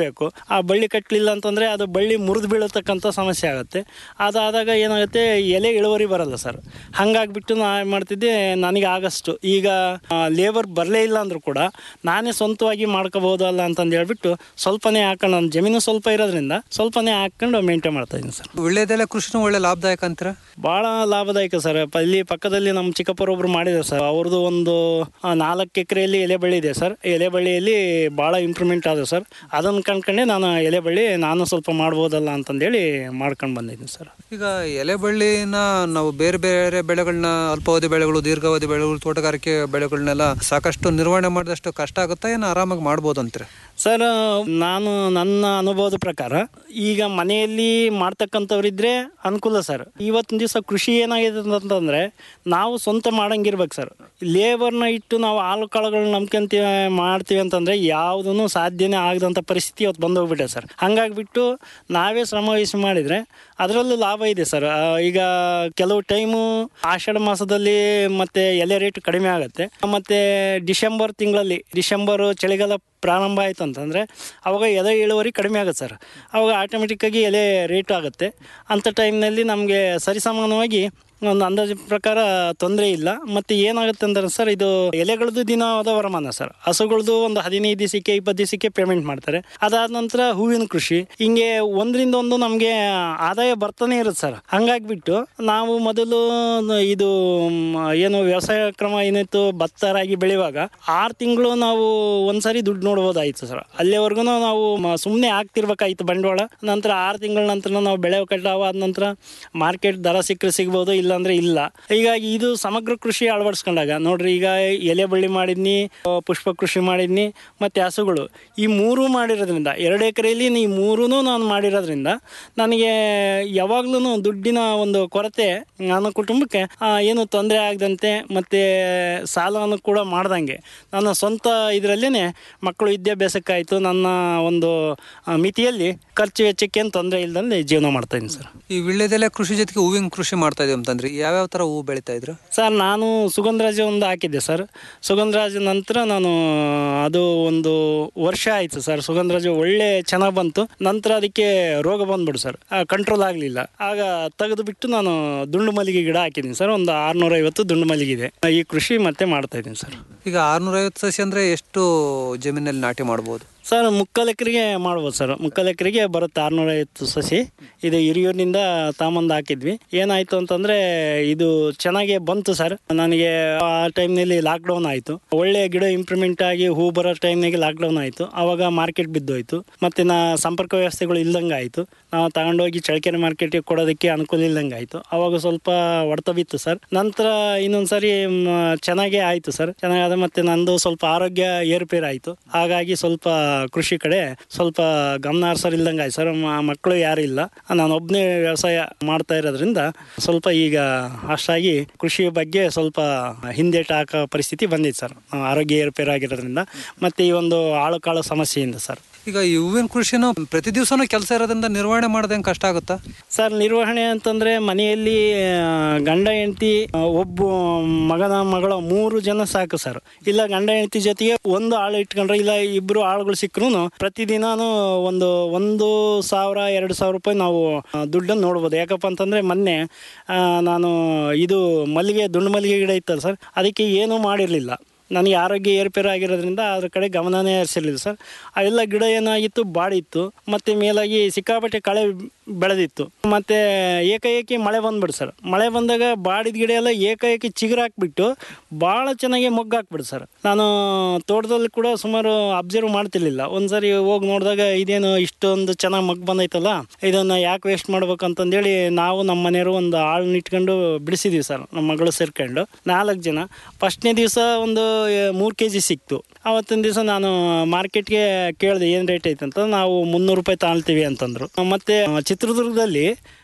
ಕಟ್ಟಬೇಕು ಆ ಬಳ್ಳಿ ಕಟ್ಟಲಿಲ್ಲ ಅಂತಂದರೆ ಅದು ಬಳ್ಳಿ ಮುರಿದು ಬೀಳತಕ್ಕಂಥ ಸಮಸ್ಯೆ ಆಗುತ್ತೆ ಅದಾದಾಗ ಏನಾಗುತ್ತೆ ಎಲೆ ಇಳುವರಿ ಬರಲ್ಲ ಸರ್ ಹಾಗಾಗ್ಬಿಟ್ಟು ನಾ ಏನು ಮಾಡ್ತಿದ್ದೆ ನನಗೆ ಆಗಷ್ಟು ಈಗ ಲೇಬರ್ ಬರಲೇ ಇಲ್ಲ ಅಂದರೂ ಕೂಡ ನಾನೇ ಸ್ವಂತವಾಗಿ ಮಾಡ್ಕೋಬಹುದಲ್ಲ ಅಂತಂದು ಹೇಳ್ಬಿಟ್ಟು ಸ್ವಲ್ಪನೇ ಹಾಕೊಂಡು ನನ್ನ ಜಮೀನು ಸ್ವಲ್ಪ ಇರೋದ್ರಿಂದ ಸ್ವಲ್ಪನೇ ಹಾಕೊಂಡು ಮೇಂಟೈನ್ ಮಾಡ್ತಾ ಇದ್ದೀನಿ ಸರ್ ವಿಳ್ಯದೆಲೆ ಕೃಷಿನೂ ಒಳ್ಳೆ ಲಾಭದಾಯಕ ಅಂತೀರಾ ಭಾಳ ಲಾಭದಾಯಕ ಸರ್ ಪ- ಇಲ್ಲಿ ಪಕ್ಕದಲ್ಲಿ ನಮ್ಮ ಚಿಕ್ಕಪ್ಪರೊಬ್ರು ಮಾಡಿದ್ದಾರೆ ಸರ್ ಅವ್ರದ್ದು ಒಂದು ಆ, ನಾಲ್ಕು ಎಕರೆಯಲ್ಲಿ ಎಲೆ ಬಳ್ಳಿ ಇದೆ ಸರ್ ಎಲೆ ಬಳ್ಳಿಯಲ್ಲಿ ಭಾಳ ಇಂಪ್ರೂವ್ಮೆಂಟ್ ಆದ ಸರ್ ಅದನ್ನು ಕಂಡ್ಕೊಂಡೆ ನಾನು ಎಲೆ ಬಳ್ಳಿ ನಾನು ಸ್ವಲ್ಪ ಮಾಡ್ಬೋದಲ್ಲ ಅಂತಂದೇಳಿ ಮಾಡ್ಕೊಂಡು ಬಂದಿದ್ದೀನಿ ಸರ್ ಈಗ ಎಲೆ ಬಳ್ಳಿನ ನಾವು ಬೇರೆ ಬೇರೆ ಬೆಳೆಗಳನ್ನ ಅಲ್ಪಾವಧಿ ಬೆಳೆಗಳು ದೀರ್ಘಾವಧಿ ಬೆಳೆಗಳು ತೋಟಗಾರಿಕೆ ಬೆಳೆಗಳನ್ನೆಲ್ಲ ಸಾಕಷ್ಟು ನಿರ್ವಹಣೆ ಮಾಡಿದಷ್ಟು ಕಷ್ಟ ಆಗುತ್ತಾ ಏನು ಆರಾಮಾಗಿ ಮಾಡ್ಬೋದು ಅಂತೀರಾ ಸರ್ ನಾನು ನನ್ನ ಅನುಭವದ ಪ್ರಕಾರ ಈಗ ಮನೆಯಲ್ಲಿ ಮಾಡ್ತಕ್ಕಂಥವ್ರಿದ್ರೆ ಅನುಕೂಲ ಸರ್ ಇವತ್ತಿನ ದಿವಸ ಕೃಷಿ ಏನಾಗಿದೆ ಅಂತಂದ್ರೆ ನಾವು ಸ್ವಂತ ಮಾಡಂಗಿರ್ಬೇಕು ಸರ್ ಲೇಬರ್ನ ಇಟ್ಟು ನಾವು ಹಾಲು ಕಾಳುಗಳನ್ನ ನಂಬ್ಕೊಂತೀವಿ ಮಾಡ್ತೀವಿ ಅಂತಂದ್ರೆ ಯಾವುದೂ ಸಾಧ್ಯನೇ ಆಗದಂಥ ಪರಿಸ್ಥಿತಿ ಇವತ್ತು ಬಂದೋಗ್ಬಿಟ್ಟೆ ಸರ್ ಹಂಗಾಗ್ಬಿಟ್ಟು ನಾವೇ ಶ್ರಮ ವಹಿಸಿ ಮಾಡಿದರೆ ಅದರಲ್ಲೂ ಲಾಭ ಇದೆ ಸರ್ ಆ, ಈಗ ಕೆಲವು ಟೈಮು ಆಷಾಢ ಮಾಸದಲ್ಲಿ ಮತ್ತೆ ಎಲೆ ರೇಟ್ ಕಡಿಮೆ ಆಗುತ್ತೆ ಮತ್ತೆ ಡಿಸೆಂಬರ್ ತಿಂಗಳಲ್ಲಿ ಡಿಸೆಂಬರ್ ಚಳಿಗಾಲ ಪ್ರಾರಂಭ ಆಯ್ತು ಅಂತಂದರೆ ಅವಾಗ ಎಲೆ ಇಳುವರಿ ಕಡಿಮೆ ಆಗುತ್ತೆ ಸರ್ ಅವಾಗ ಆಟೋಮೆಟಿಕ್ಕಾಗಿ ಎಲೆ ರೇಟ್ ಆಗುತ್ತೆ ಅಂಥ ಟೈಮ್ನಲ್ಲಿ ನಮಗೆ ಸರಿಸಮಾನವಾಗಿ ಒಂದು ಅಂದಾಜು ಪ್ರಕಾರ ತೊಂದರೆ ಇಲ್ಲ ಮತ್ತು ಏನಾಗುತ್ತೆ ಅಂದ್ರೆ ಸರ್ ಇದು ಎಲೆಗಳದ್ದು ದಿನದ ವರಮಾನ ಸರ್ ಹಸುಗಳದ್ದು ಒಂದು ಹದಿನೈದು ದಿವಸಕ್ಕೆ ಇಪ್ಪತ್ತು ದಿವಸಕ್ಕೆ ಪೇಮೆಂಟ್ ಮಾಡ್ತಾರೆ ಅದಾದ ನಂತರ ಹೂವಿನ ಕೃಷಿ ಹಿಂಗೆ ಒಂದರಿಂದ ಒಂದು ನಮಗೆ ಆದಾಯ ಬರ್ತಾನೆ ಇರುತ್ತೆ ಸರ್ ಹಂಗಾಗ್ಬಿಟ್ಟು ನಾವು ಮೊದಲು ಇದು ಮ್, ಏನು ವ್ಯವಸಾಯ ಕ್ರಮ ಏನಿತ್ತು ಭತ್ತ ರಾಗಿ ಬೆಳೆಯುವಾಗ ಆರು ತಿಂಗಳು ನಾವು ಒಂದ್ಸರಿ ದುಡ್ಡು ನೋಡ್ಬೋದಾಯ್ತು ಸರ್ ಅಲ್ಲಿವರೆಗೂ ನಾವು ಸುಮ್ಮನೆ ಆಗ್ತಿರ್ಬೇಕಾಯ್ತು ಬಂಡವಾಳ ನಂತರ ಆರು ತಿಂಗಳ ನಂತರ ನಾವು ಬೆಳೆ ಕಟಾವು ಆದ ನಂತರ ಮಾರ್ಕೆಟ್ ದರ ಸಿಕ್ಕರೆ ಸಿಗ್ಬೋದು ಇಲ್ಲಾಂದ್ರೆ ಇಲ್ಲ ಹೀಗಾಗಿ ಇದು ಸಮಗ್ರ ಕೃಷಿ ಅಳವಡಿಸ್ಕೊಂಡಾಗ ನೋಡ್ರಿ ಈಗ ಎಲೆ ಬಳ್ಳಿ ಮಾಡಿದ್ನಿ ಆ, ಪುಷ್ಪ ಕೃಷಿ ಮಾಡಿದ್ನಿ ಮತ್ತೆ ಹಸುಗಳು ಈ ಮೂರು ಮಾಡಿರೋದ್ರಿಂದ ಎರಡು ಎಕರೆಯಲ್ಲಿ ಈ ಮೂರೂ ನಾನು ಮಾಡಿರೋದ್ರಿಂದ ನನಗೆ ಯಾವಾಗ್ಲೂ ದುಡ್ಡಿನ ಒಂದು ಕೊರತೆ ನನ್ನ ಕುಟುಂಬಕ್ಕೆ ಆ, ಏನು ತೊಂದರೆ ಆಗದಂತೆ ಮತ್ತೆ ಸಾಲವನ್ನು ಕೂಡ ಮಾಡ್ದಂಗೆ ನನ್ನ ಸ್ವಂತ ಇದರಲ್ಲೇ ಮಕ್ಕಳು ವಿದ್ಯಾಭ್ಯಾಸಕ್ಕಾಯಿತು ನನ್ನ ಒಂದು ಆ, ಮಿತಿಯಲ್ಲಿ ಖರ್ಚು ವೆಚ್ಚಕ್ಕೆ ಏನು ತೊಂದರೆ ಇಲ್ದಂಗೆ ಜೀವನ ಮಾಡ್ತಾ ಇದ್ದೀನಿ ಸರ್ ಈ ವಿಳ್ಯದೆಲೆ ಕೃಷಿ ಜೊತೆಗೆ ಹೂವಿನ ಕೃಷಿ ಮಾಡ್ತಾ ಇದೀವಿ ಅಂತಂದ್ರೆ ಯಾವ್ಯಾವ ತರ ಹೂವು ಬೆಳಿತಾ ಇದ್ರು ಸರ್ ನಾನು ಸುಗಂಧರಾಜ ಒಂದು ಹಾಕಿದ್ದೆ ಸರ್ ಸುಗಂಧರಾಜ ನಂತರ ನಾನು ಅದು ಒಂದು ವರ್ಷ ಆಯಿತು ಸರ್ ಸುಗಂಧರಾಜ ಒಳ್ಳೆ ಚೆನ್ನಾಗಿ ಬಂತು ನಂತರ ಅದಕ್ಕೆ ರೋಗ ಬಂದ್ಬಿಡು ಸರ್ ಕಂಟ್ರೋಲ್ ಆಗಲಿಲ್ಲ ಆಗ ತೆಗೆದು ಬಿಟ್ಟು ನಾನು ದುಂಡು ಮಲ್ಲಿಗೆ ಗಿಡ ಹಾಕಿದ್ದೀನಿ ಸರ್ ಒಂದು ಆರುನೂರ ಐವತ್ತು ದುಂಡು ಮಲ್ಲಿಗೆ ಇದೆ ಈ ಕೃಷಿ ಮತ್ತೆ ಮಾಡ್ತಾ ಇದ್ದೀನಿ ಸರ್ ಈಗ ಆರ್ನೂರ ಐವತ್ತು ಸಸಿ ಅಂದ್ರೆ ಎಷ್ಟು ಜಮೀನಲ್ಲಿ ನಾಟಿ ಮಾಡ್ಬೋದು ಸರ್ ಮುಕ್ಕಾಲು ಎಕರೆಗೆ ಮಾಡ್ಬೋದು ಸರ್ ಮುಕ್ಕಾಲು ಎಕರೆಗೆ ಬರುತ್ತೆ ಆರುನೂರ ಐವತ್ತು ಸಸಿ ಇದು ಹಿರಿಯೂರಿನಿಂದ ತಾಂಬಂದು ಹಾಕಿದ್ವಿ ಏನಾಯ್ತು ಅಂತಂದ್ರೆ ಇದು ಚೆನ್ನಾಗಿ ಬಂತು ಸರ್ ನನಗೆ ಆ ಟೈಮ್ನಲ್ಲಿ ಲಾಕ್ಡೌನ್ ಆಯಿತು ಒಳ್ಳೆ ಗಿಡ ಇಂಪ್ರೂವ್ಮೆಂಟ್ ಆಗಿ ಹೂ ಬರೋ ಟೈಮ್ನಾಗೆ ಲಾಕ್ಡೌನ್ ಆಯಿತು ಆವಾಗ ಮಾರ್ಕೆಟ್ ಬಿದ್ದೋಯ್ತು ಮತ್ತೆ ನಾ ಸಂಪರ್ಕ ವ್ಯವಸ್ಥೆಗಳು ಇಲ್ದಂಗೆ ಆಯಿತು ನಾವು ತಗೊಂಡೋಗಿ ಚಳ್ಳಕೆರೆ ಮಾರ್ಕೆಟಿಗೆ ಕೊಡೋದಕ್ಕೆ ಅನುಕೂಲ ಇಲ್ದಂಗೆ ಆಯಿತು ಅವಾಗ ಸ್ವಲ್ಪ ಹೊಡೆತ ಬಿತ್ತು ಸರ್ ನಂತರ ಇನ್ನೊಂದ್ಸರಿ ಮ್, ಚೆನ್ನಾಗೇ ಆಯಿತು ಸರ್ ಚೆನ್ನಾಗಾದ ಮತ್ತೆ ನಂದು ಸ್ವಲ್ಪ ಆರೋಗ್ಯ ಏರುಪೇರು ಆಯಿತು ಹಾಗಾಗಿ ಸ್ವಲ್ಪ ಕೃಷಿ ಕಡೆ ಸ್ವಲ್ಪ ಗಮನ ಹರಿಸೋರಿಲ್ದಂಗೆ ಆಯ್ತು ಸರ್ ಮ- ಮಕ್ಕಳು ಯಾರು ಇಲ್ಲ ನಾನು ಒಬ್ಬನೇ ವ್ಯವಸಾಯ ಮಾಡ್ತಾ ಇರೋದ್ರಿಂದ ಸ್ವಲ್ಪ ಈಗ ಅಷ್ಟಾಗಿ ಕೃಷಿ ಬಗ್ಗೆ ಸ್ವಲ್ಪ ಹಿಂದೇಟು ಹಾಕೋ ಪರಿಸ್ಥಿತಿ ಬಂದಿದೆ ಸರ್ ಆರೋಗ್ಯ ಏರುಪೇರು ಆಗಿರೋದ್ರಿಂದ ಮತ್ತೆ ಈ ಒಂದು ಆಳು ಕಾಳು ಸಮಸ್ಯೆಯಿಂದ ಸರ್ ಈಗ ಈ ಹೂವಿನ ಕೃಷಿನೂ ಪ್ರತಿ ದಿವಸನೂ ಕೆಲಸ ಇರೋದ್ರಿಂದ ನಿರ್ವಹಣೆ ಮಾಡೋದೇನು ಕಷ್ಟ ಆಗುತ್ತಾ ಸರ್ ನಿರ್ವಹಣೆ ಅಂತಂದ್ರೆ ಮನೆಯಲ್ಲಿ ಆ, ಗಂಡ ಹೆಂಡತಿ ಒಬ್ಬ ಮಗನ ಮಗಳ ಮೂರು ಜನ ಸಾಕು ಸರ್ ಇಲ್ಲ ಗಂಡ ಹೆಂಡತಿ ಜೊತೆಗೆ ಒಂದು ಆಳು ಇಟ್ಕೊಂಡ್ರೆ ಇಲ್ಲ ಇಬ್ರು ಆಳುಗಳು ಸಿಕ್ಕರು ಪ್ರತಿದಿನಾನು ಒಂದು ಒಂದು ಸಾವಿರ ಎರಡು ಸಾವಿರ ರೂಪಾಯಿ ನಾವು ಆ, ದುಡ್ಡನ್ನು ನೋಡ್ಬೋದು ಯಾಕಪ್ಪ ಅಂತಂದ್ರೆ ಮೊನ್ನೆ ಆ, ನಾನು ಇದು ಮಲ್ಲಿಗೆ ದುಂಡು ಮಲ್ಲಿಗೆ ಗಿಡ ಇತ್ತಲ್ಲ ಸರ್ ಅದಕ್ಕೆ ಏನೂ ಮಾಡಿರಲಿಲ್ಲ ನನಗೆ ಆರೋಗ್ಯ ಏರುಪೇರು ಆಗಿರೋದ್ರಿಂದ ಅದ್ರ ಕಡೆ ಗಮನನೇ ಹರಿಸಿರ್ಲಿಲ್ಲ ಸರ್ ಅವೆಲ್ಲ ಗಿಡ ಏನಾಗಿತ್ತು ಬಾಡಿತ್ತು ಮತ್ತು ಮೇಲಾಗಿ ಸಿಕ್ಕಾಪಟ್ಟೆ ಕಳೆ ಬೆಳೆದಿತ್ತು ಮತ್ತು ಏಕಾಏಕಿ ಮಳೆ ಬಂದ್ಬಿಡು ಸರ್ ಮಳೆ ಬಂದಾಗ ಬಾಡಿದ ಗಿಡ ಎಲ್ಲ ಏಕಾಏಕಿ ಚಿಗುರು ಹಾಕ್ಬಿಟ್ಟು ಭಾಳ ಚೆನ್ನಾಗಿ ಮೊಗ್ಗು ಹಾಕ್ಬಿಡು ಸರ್ ನಾನು ತೋಟದಲ್ಲಿ ಕೂಡ ಸುಮಾರು ಅಬ್ಸರ್ವ್ ಮಾಡ್ತಿರ್ಲಿಲ್ಲ ಒಂದ್ಸರಿ ಹೋಗಿ ನೋಡಿದಾಗ ಇದೇನು ಇಷ್ಟೊಂದು ಚೆನ್ನಾಗಿ ಮೊಗ್ಗು ಬಂದೈತಲ್ಲ ಇದನ್ನು ಯಾಕೆ ವೇಸ್ಟ್ ಮಾಡ್ಬೇಕು ಅಂತಂದೇಳಿ ನಾವು ನಮ್ಮ ಮನೆಯವರು ಒಂದು ಆಳನ್ನ ಇಟ್ಕೊಂಡು ಬಿಡಿಸಿದ್ವಿ ಸರ್ ನಮ್ಮ ಮಗಳು ಸೇರ್ಕೊಂಡು ನಾಲ್ಕು ಜನ ಫಸ್ಟ್ನೇ ದಿವಸ ಒಂದು ಮೂರು ಕೆ ಜಿ ಸಿಕ್ತು ಅವತ್ತಿನ ದಿವಸ ನಾನು ಮಾರ್ಕೆಟ್ಗೆ ಕೇಳಿದೆ ಏನು ರೇಟ್ ಐತೆ ಅಂತ ನಾವು ಮುನ್ನೂರು ರೂಪಾಯಿ ತಾಳ್ತೀವಿ ಅಂತಂದ್ರು ಮತ್ತೆ ಚಿತ್ರದುರ್ಗದಲ್ಲಿ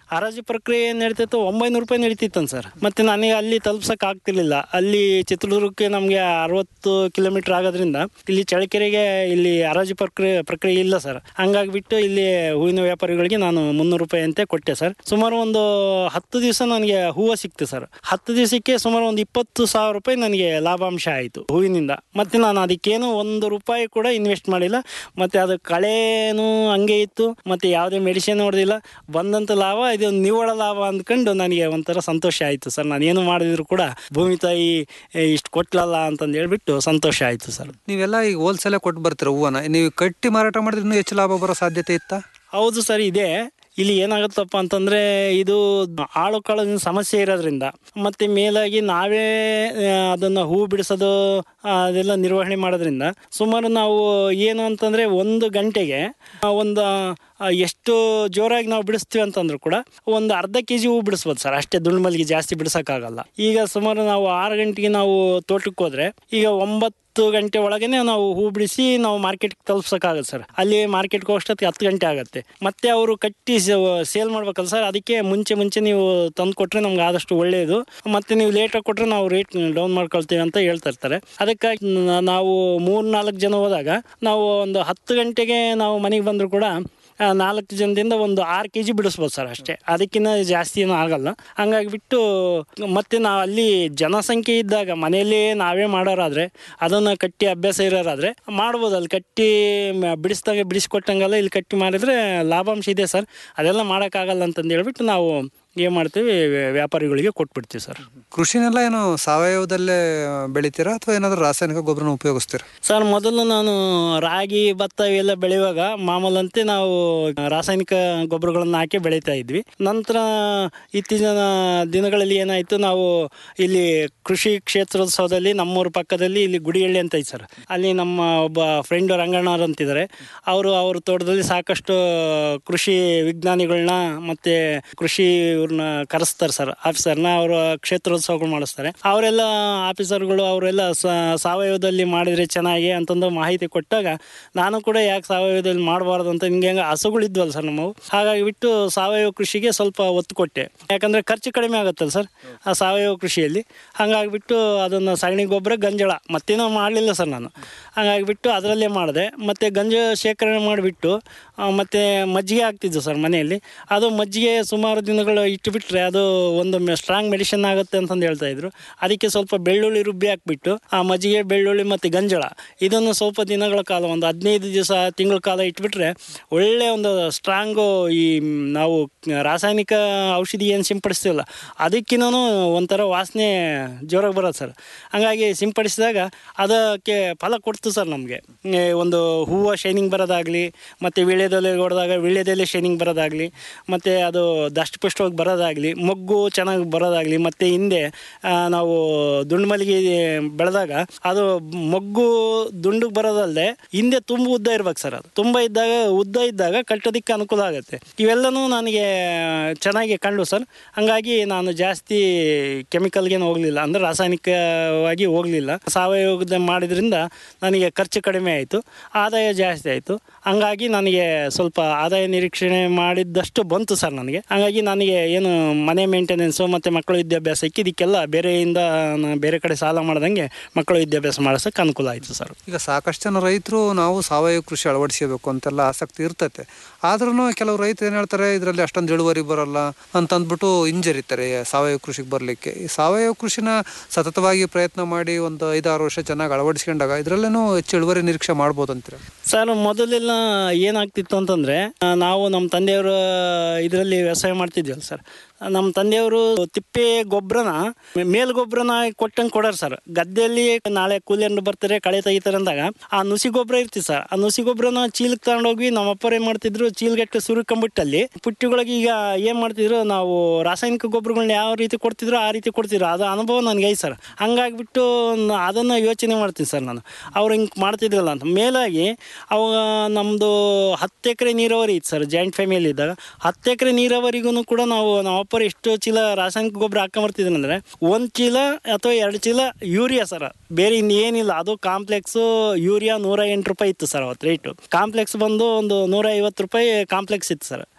ಹರಾಜು ಪ್ರಕ್ರಿಯೆ ನಡೀತಿತ್ತು ಒಂಬೈನೂರು ರೂಪಾಯಿ ನಡೀತಿತ್ತಂತ ಸರ್ ಮತ್ತೆ ನನಗೆ ಅಲ್ಲಿ ತಲುಪ್ಸಕ್ ಆಗ್ತಿರ್ಲಿಲ್ಲ ಅಲ್ಲಿ ಚಿತ್ರದುರ್ಗಕ್ಕೆ ನಮಗೆ ಅರವತ್ತು ಕಿಲೋಮೀಟರ್ ಆಗೋದ್ರಿಂದ ಇಲ್ಲಿ ಚಳ್ಳಕೆರೆಗೆ ಇಲ್ಲಿ ಹರಾಜು ಪ್ರಕ್ರಿಯೆ ಪ್ರಕ್ರಿಯೆ ಇಲ್ಲ ಸರ್ ಹಂಗಾಗಿ ಬಿಟ್ಟು ಇಲ್ಲಿ ಹೂವಿನ ವ್ಯಾಪಾರಿಗಳಿಗೆ ನಾನು ಮುನ್ನೂರು ರೂಪಾಯಿ ಅಂತೆ ಕೊಟ್ಟೆ ಸರ್ ಸುಮಾರು ಒಂದು ಹತ್ತು ದಿವಸ ನನಗೆ ಹೂವು ಸಿಕ್ತು ಸರ್ ಹತ್ತು ದಿವಸಕ್ಕೆ ಸುಮಾರು ಒಂದು ಇಪ್ಪತ್ತು ಸಾವಿರ ರೂಪಾಯಿ ನನಗೆ ಲಾಭಾಂಶ ಆಯಿತು ಹೂವಿನಿಂದ ಮತ್ತೆ ನಾನು ಅದಕ್ಕೇನು ಒಂದು ರೂಪಾಯಿ ಕೂಡ ಇನ್ವೆಸ್ಟ್ ಮಾಡಿಲ್ಲ ಮತ್ತೆ ಅದು ಕಳೆನೂ ಹಂಗೆ ಇತ್ತು ಮತ್ತೆ ಯಾವುದೇ ಮೆಡಿಸಿನ್ ಹೊಡೆದಿಲ್ಲ ಬಂದಂಥ ಲಾಭ ಇದು ನಿವ್ವಳ ಲಾಭ ಅಂದ್ಕೊಂಡು ನನಗೆ ಒಂಥರ ಸಂತೋಷ ಆಯಿತು ಸರ್ ನಾನು ಏನು ಮಾಡಿದ್ರು ಕೂಡ ಭೂಮಿ ತಾಯಿ ಇಷ್ಟು ಕೊಟ್ಲಲ್ಲ ಅಂತಂದು ಹೇಳ್ಬಿಟ್ಟು ಸಂತೋಷ ಆಯಿತು ಸರ್ ನೀವೆಲ್ಲ ಈಗ ಹೋಲ್ಸೇಲೆ ಕೊಟ್ಟು ಬರ್ತೀರ ಹೂವನ್ನ ನೀವು ಕಟ್ಟಿ ಮಾರಾಟ ಮಾಡಿದ್ರೆ ಇನ್ನೂ ಹೆಚ್ಚು ಲಾಭ ಬರೋ ಸಾಧ್ಯತೆ ಇತ್ತಾ ಹೌದು ಸರ್ ಇದೆ ಇಲ್ಲಿ ಏನಾಗುತ್ತಪ್ಪ ಅಂತಂದ್ರೆ ಇದು ಆಳು ಕಾಳಿನ ಸಮಸ್ಯೆ ಇರೋದ್ರಿಂದ ಮತ್ತೆ ಮೇಲಾಗಿ ನಾವೇ ಆ, ಅದನ್ನ ಹೂ ಬಿಡಿಸೋದು ಆ, ಅದೆಲ್ಲ ನಿರ್ವಹಣೆ ಮಾಡೋದ್ರಿಂದ ಸುಮಾರು ನಾವು ಏನು ಅಂತಂದ್ರೆ ಒಂದು ಗಂಟೆಗೆ ಆ, ಒಂದು ಆ, ಎಷ್ಟು ಜೋರಾಗಿ ನಾವು ಬಿಡಿಸ್ತೀವಿ ಅಂತಂದ್ರು ಕೂಡ ಒಂದು ಅರ್ಧ ಕೆ ಜಿ ಹೂ ಬಿಡಿಸ್ಬೋದು ಸರ್ ಅಷ್ಟೇ ದುಳ್ಮಲ್ಲಿಗೆ ಜಾಸ್ತಿ ಬಿಡಿಸೋಕ್ಕಾಗಲ್ಲ ಈಗ ಸುಮಾರು ನಾವು ಆರು ಗಂಟೆಗೆ ನಾವು ತೋಟಕ್ಕೆ ಹೋದ್ರೆ ಈಗ ಒಂಬತ್ತು ಗಂಟೆ ಒಳಗೇನೆ ನಾವು ಹೂ ಬಿಡಿಸಿ ನಾವು ಮಾರ್ಕೆಟ್ಗೆ ತಲುಪ್ಸೋಕ್ಕಾಗತ್ತೆ ಸರ್ ಅಲ್ಲಿ ಮಾರ್ಕೆಟ್ಗೆ ಹೋಗೋಷ್ಟೊತ್ತಿಗೆ ಹತ್ತು ಗಂಟೆ ಆಗುತ್ತೆ ಮತ್ತೆ ಅವರು ಕಟ್ಟಿ ಸೇಲ್ ಮಾಡ್ಬೇಕಲ್ಲ ಸರ್ ಅದಕ್ಕೆ ಮುಂಚೆ ಮುಂಚೆ ನೀವು ತಂದು ಕೊಟ್ರೆ ನಮ್ಗೆ ಆದಷ್ಟು ಒಳ್ಳೆಯದು ಮತ್ತೆ ನೀವು ಲೇಟಾಗಿ ಕೊಟ್ರೆ ನಾವು ರೇಟ್ ಡೌನ್ ಮಾಡ್ಕೊಳ್ತೀವಿ ಅಂತ ಹೇಳ್ತಾ ಇರ್ತಾರೆ ಅದಕ್ಕಾಗಿ ನ- ನಾವು ಮೂರ್ ನಾಲ್ಕು ಜನ ಹೋದಾಗ ನಾವು ಒಂದು ಹತ್ತು ಗಂಟೆಗೆ ನಾವು ಮನೆಗೆ ಬಂದರೂ ಕೂಡ ಆ, ನಾಲ್ಕು ಜನದಿಂದ ಒಂದು ಆರು ಕೆ ಜಿ ಬಿಡಿಸ್ಬೋದು ಸರ್ ಅಷ್ಟೇ ಅದಕ್ಕಿಂತ ಜಾಸ್ತಿ ಏನೂ ಆಗಲ್ಲ ಹಂಗಾಗಿ ಬಿಟ್ಟು ಮತ್ತೆ ನಾವು ಅಲ್ಲಿ ಜನಸಂಖ್ಯೆ ಇದ್ದಾಗ ಮನೆಯಲ್ಲೇ ನಾವೇ ಮಾಡೋರಾದ್ರೆ ಅದನ್ನು ಕಟ್ಟಿ ಅಭ್ಯಾಸ ಇರೋರಾದ್ರೆ ಮಾಡ್ಬೋದು ಅಲ್ಲಿ ಕಟ್ಟಿ ಮ- ಬಿಡಿಸ್ದಾಗ ಬಿಡಿಸ್ಕೊಟ್ಟಂಗೆಲ್ಲ ಇಲ್ಲಿ ಕಟ್ಟಿ ಮಾಡಿದ್ರೆ ಲಾಭಾಂಶ ಇದೆ ಸರ್ ಅದೆಲ್ಲ ಮಾಡೋಕ್ಕಾಗಲ್ಲ ಅಂತಂದು ಹೇಳ್ಬಿಟ್ಟು ನಾವು ಏನು ಮಾಡ್ತೀವಿ ವ್ಯ- ವ್ಯಾಪಾರಿಗಳಿಗೆ ಕೊಟ್ಬಿಡ್ತೀವಿ ಸರ್ ಕೃಷಿನೆಲ್ಲ ಏನು ಸಾವಯವದಲ್ಲೇ ಬೆಳಿತೀರಾ ಅಥವಾ ಏನಾದರೂ ರಾಸಾಯನಿಕ ಗೊಬ್ಬರನ ಉಪಯೋಗಿಸ್ತೀರಾ ಸರ್ ಮೊದಲು ನಾನು ರಾಗಿ ಭತ್ತ ಇವೆಲ್ಲ ಬೆಳೆಯುವಾಗ ಮಾಮೂಲಂತೆ ನಾವು ರಾಸಾಯನಿಕ ಗೊಬ್ಬರಗಳನ್ನು ಹಾಕಿ ಬೆಳೀತಾ ಇದ್ವಿ ನಂತರ ಇತ್ತೀಚಿನ ದಿನಗಳಲ್ಲಿ ಏನಾಯಿತು ನಾವು ಇಲ್ಲಿ ಕೃಷಿ ಕ್ಷೇತ್ರೋತ್ಸವದಲ್ಲಿ ನಮ್ಮೂರ ಪಕ್ಕದಲ್ಲಿ ಇಲ್ಲಿ ಗುಡಿಹಳ್ಳಿ ಅಂತ ಐತೆ ಸರ್ ಅಲ್ಲಿ ನಮ್ಮ ಒಬ್ಬ ಫ್ರೆಂಡ್ ರಂಗಣ್ಣವ್ರು ಅಂತಿದ್ದಾರೆ ಅವರು ಅವ್ರ ತೋಟದಲ್ಲಿ ಸಾಕಷ್ಟು ಕೃಷಿ ವಿಜ್ಞಾನಿಗಳನ್ನ ಮತ್ತೆ ಕೃಷಿ ಇವ್ರನ್ನ ಕರೆಸ್ತಾರೆ ಸರ್ ಆಫೀಸರ್ನ ಅವರು ಕ್ಷೇತ್ರೋತ್ಸವಗಳು ಮಾಡಿಸ್ತಾರೆ ಅವರೆಲ್ಲ ಆಫೀಸರ್ಗಳು ಅವರೆಲ್ಲ ಸಾವಯವದಲ್ಲಿ ಮಾಡಿದ್ರೆ ಚೆನ್ನಾಗಿ ಅಂತಂದು ಮಾಹಿತಿ ಕೊಟ್ಟಾಗ ನಾನು ಕೂಡ ಯಾಕೆ ಸಾವಯವದಲ್ಲಿ ಮಾಡಬಾರ್ದು ಅಂತ ಹಿಂಗೆ ಹಂಗೆ ಹಸುಗಳಿದ್ವಲ್ಲ ಸರ್ ನಮ್ಮವು ಹಾಗಾಗಿ ಬಿಟ್ಟು ಸಾವಯವ ಕೃಷಿಗೆ ಸ್ವಲ್ಪ ಒತ್ತು ಕೊಟ್ಟೆ ಯಾಕಂದ್ರೆ ಖರ್ಚು ಕಡಿಮೆ ಆಗುತ್ತಲ್ಲ ಸರ್ ಆ ಸಾವಯವ ಕೃಷಿಯಲ್ಲಿ ಹಾಗಾಗಿ ಬಿಟ್ಟು ಅದನ್ನು ಸಗಣಿ ಗೊಬ್ಬರ ಗಂಜಳ ಮತ್ತೇನೋ ಮಾಡಲಿಲ್ಲ ಸರ್ ನಾನು ಹಾಗಾಗಿ ಬಿಟ್ಟು ಅದರಲ್ಲೇ ಮಾಡಿದೆ ಮತ್ತು ಗಂಜ ಶೇಖರಣೆ ಮಾಡಿಬಿಟ್ಟು ಮತ್ತು ಮಜ್ಜಿಗೆ ಹಾಕ್ತಿದ್ದೆ ಸರ್ ಮನೆಯಲ್ಲಿ ಅದು ಮಜ್ಜಿಗೆ ಸುಮಾರು ದಿನಗಳು ಇಟ್ಟುಬಿಟ್ರೆ ಅದು ಒಂದು ಸ್ಟ್ರಾಂಗ್ ಮೆಡಿಸಿನ್ ಆಗುತ್ತೆ ಅಂತಂದು ಹೇಳ್ತಾ ಇದ್ರು ಅದಕ್ಕೆ ಸ್ವಲ್ಪ ಬೆಳ್ಳುಳ್ಳಿ ರುಬ್ಬಿ ಹಾಕ್ಬಿಟ್ಟು ಆ ಮಜ್ಜಿಗೆ ಬೆಳ್ಳುಳ್ಳಿ ಮತ್ತು ಗಂಜಳ ಇದನ್ನು ಸ್ವಲ್ಪ ದಿನಗಳ ಕಾಲ ಒಂದು ಹದಿನೈದು ದಿವಸ ತಿಂಗಳ ಕಾಲ ಇಟ್ಬಿಟ್ರೆ ಒಳ್ಳೆ ಒಂದು ಸ್ಟ್ರಾಂಗು ಈ ಮ್, ನಾವು ರಾಸಾಯನಿಕ ಔಷಧಿ ಏನು ಸಿಂಪಡಿಸ್ತೀವಲ್ಲ ಅದಕ್ಕಿಂತನೂ ಒಂಥರ ವಾಸನೆ ಜೋರಾಗಿ ಬರೋದು ಸರ್ ಹಂಗಾಗಿ ಸಿಂಪಡಿಸಿದಾಗ ಅದಕ್ಕೆ ಫಲ ಕೊಡ್ತು ಸರ್ ನಮಗೆ ಒಂದು ಹೂವು ಶೈನಿಂಗ್ ಬರೋದಾಗಲಿ ಮತ್ತು ವೀಳ್ಯದೆಲೆ ಹೊಡೆದಾಗ ವೀಳ್ಯದೆಲೆ ಶೈನಿಂಗ್ ಬರೋದಾಗಲಿ ಮತ್ತು ಅದು ದಷ್ಟಪುಷ್ಟವಾಗಿ ಬರೋದಾಗಲಿ ಮೊಗ್ಗು ಚೆನ್ನಾಗಿ ಬರೋದಾಗಲಿ ಮತ್ತು ಹಿಂದೆ ಆ, ನಾವು ದುಂಡು ಮಲ್ಲಿಗೆ ಬೆಳೆದಾಗ ಅದು ಮೊಗ್ಗು ದುಂಡಿಗೆ ಬರೋದಲ್ಲದೆ ಹಿಂದೆ ತುಂಬ ಉದ್ದ ಇರ್ಬೇಕು ಸರ್ ಅದು ತುಂಬ ಇದ್ದಾಗ ಉದ್ದ ಇದ್ದಾಗ ಕಟ್ಟೋದಕ್ಕೆ ಅನುಕೂಲ ಆಗುತ್ತೆ ಇವೆಲ್ಲನೂ ನನಗೆ ಚೆನ್ನಾಗಿ ಕಂಡು ಸರ್ ಹಂಗಾಗಿ ನಾನು ಜಾಸ್ತಿ ಕೆಮಿಕಲ್ಗೇನು ಹೋಗಲಿಲ್ಲ ಅಂದರೆ ರಾಸಾಯನಿಕವಾಗಿ ಹೋಗಲಿಲ್ಲ ಸಾವಯವದ ಮಾಡಿದ್ರಿಂದ ನನಗೆ ಖರ್ಚು ಕಡಿಮೆ ಆಯಿತು ಆದಾಯ ಜಾಸ್ತಿ ಆಯಿತು ಹಂಗಾಗಿ ನನಗೆ ಸ್ವಲ್ಪ ಆದಾಯ ನಿರೀಕ್ಷಣೆ ಮಾಡಿದ್ದಷ್ಟು ಬಂತು ಸರ್ ನನಗೆ ಹಾಗಾಗಿ ನನಗೆ ಏನು ಮನೆ ಮೇಂಟೆನೆನ್ಸು ಮತ್ತು ಮಕ್ಕಳ ವಿದ್ಯಾಭ್ಯಾಸಕ್ಕೆ ಇದಕ್ಕೆಲ್ಲ ಬೇರೆಯಿಂದ ನಾನು ಬೇರೆ ಕಡೆ ಸಾಲ ಮಾಡ್ದಂಗೆ ಮಕ್ಕಳ ವಿದ್ಯಾಭ್ಯಾಸ ಮಾಡಿಸೋಕೆ ಅನುಕೂಲ ಆಯಿತು ಸರ್ ಈಗ ಸಾಕಷ್ಟು ಜನ ರೈತರು ನಾವು ಸಾವಯವ ಕೃಷಿ ಅಳವಡಿಸಬೇಕು ಅಂತೆಲ್ಲ ಆಸಕ್ತಿ ಇರ್ತೈತೆ ಆದ್ರೂ ಕೆಲವು ರೈತರು ಏನು ಹೇಳ್ತಾರೆ ಇದರಲ್ಲಿ ಅಷ್ಟೊಂದು ಇಳುವರಿ ಬರಲ್ಲ ಅಂತ ಅಂದ್ಬಿಟ್ಟು ಹಿಂಜರಿತಾರೆ ಸಾವಯವ ಕೃಷಿಗೆ ಬರಲಿಕ್ಕೆ ಈ ಸಾವಯವ ಕೃಷಿನ ಸತತವಾಗಿ ಪ್ರಯತ್ನ ಮಾಡಿ ಒಂದು ಐದಾರು ವರ್ಷ ಚೆನ್ನಾಗಿ ಅಳವಡಿಸ್ಕೊಂಡಾಗ ಇದರಲ್ಲೇನೂ ಹೆಚ್ಚು ಇಳುವರಿ ನಿರೀಕ್ಷೆ ಮಾಡ್ಬೋದು ಅಂತೀರ ಸರ್ ಮೊದಲೆಲ್ಲ ಏನಾಗ್ತಿತ್ತು ಅಂತಂದ್ರೆ ಆ, ನಾವು ನಮ್ಮ ತಂದೆಯವರ ಇದರಲ್ಲಿ ವ್ಯವಸಾಯ ಮಾಡ್ತಿದ್ವಲ್ಲ ಸರ್ ನಮ್ಮ ತಂದೆಯವರು ತಿಪ್ಪೆ ಗೊಬ್ಬರನ ಮೇಲ್ ಗೊಬ್ಬರನ ಕೊಟ್ಟಂಗೆ ಕೊಡೋರು ಸರ್ ಗದ್ದೆಯಲ್ಲಿ ನಾಳೆ ಕೂಲಿಯರು ಬರ್ತಾರೆ ಕಳೆ ತೆಗಿತಾರೆ ಅಂದಾಗ ಆ ನುಸಿ ಗೊಬ್ಬರ ಇರ್ತಿ ಸರ್ ಆ ನುಸಿ ಗೊಬ್ಬರನ ಚೀಲಕ್ಕೆ ತಗೊಂಡೋಗಿ ನಮ್ಮ ಅಪ್ಪರು ಏನ್ ಮಾಡ್ತಿದ್ರು ಚೀಲಗಟ್ಟೆ ಸುರುಕೊಂಬಿಟ್ಟಲ್ಲಿ ಪುಟ್ಟಿಗಳಿಗೆ ಈಗ ಏನ್ ಮಾಡ್ತಿದ್ರು ನಾವು ರಾಸಾಯನಿಕ ಗೊಬ್ಬರಗಳನ್ನ ಯಾವ ರೀತಿ ಕೊಡ್ತಿದ್ರು ಆ ರೀತಿ ಕೊಡ್ತಿದ್ರು ಅದು ಅನುಭವ ನನಗೆ ಐತೆ ಸರ್ ಹಂಗಾಗ್ಬಿಟ್ಟು ನ- ಅದನ್ನ ಯೋಚನೆ ಮಾಡ್ತೀನಿ ಸರ್ ನಾನು ಅವ್ರು ಹಿಂಗೆ ಮಾಡ್ತಿದ್ರಲ್ಲ ಅಂತ ಮೇಲಾಗಿ ಅವಾಗ ನಮ್ಮದು ಹತ್ತು ಎಕರೆ ನೀರಾವರಿ ಇತ್ತು ಸರ್ ಜಾಯಿಂಟ್ ಫ್ಯಾಮಿಲಿ ಇದ್ದಾಗ ಹತ್ತು ಎಕರೆ ನೀರಾವರಿಗೂ ಕೂಡ ನಾವು ನಮ್ಮ ಅಪ್ಪರು ಎಷ್ಟು ಚೀಲ ರಾಸಾಯನಿಕ ಗೊಬ್ಬರ ಹಾಕೊಂಬರ್ತಿದ್ರು ಒಂದು ಚೀಲ ಅಥವಾ ಎರಡು ಚೀಲ ಯೂರಿಯಾ ಸರ್ ಬೇರೆ ಇನ್ನೇನಿಲ್ಲ ಅದು ಕಾಂಪ್ಲೆಕ್ಸು ಯೂರಿಯಾ ನೂರ ಎಂಟು ರೂಪಾಯಿ ಇತ್ತು ಸರ್ ಅವತ್ತು ರೇಟು ಕಾಂಪ್ಲೆಕ್ಸ್ ಬಂದು ಒಂದು ನೂರ ಐವತ್ತು ರೂಪಾಯಿ ಕಾಂಪ್ಲೆಕ್ಸ್ ಇತ್ತು ಸರ್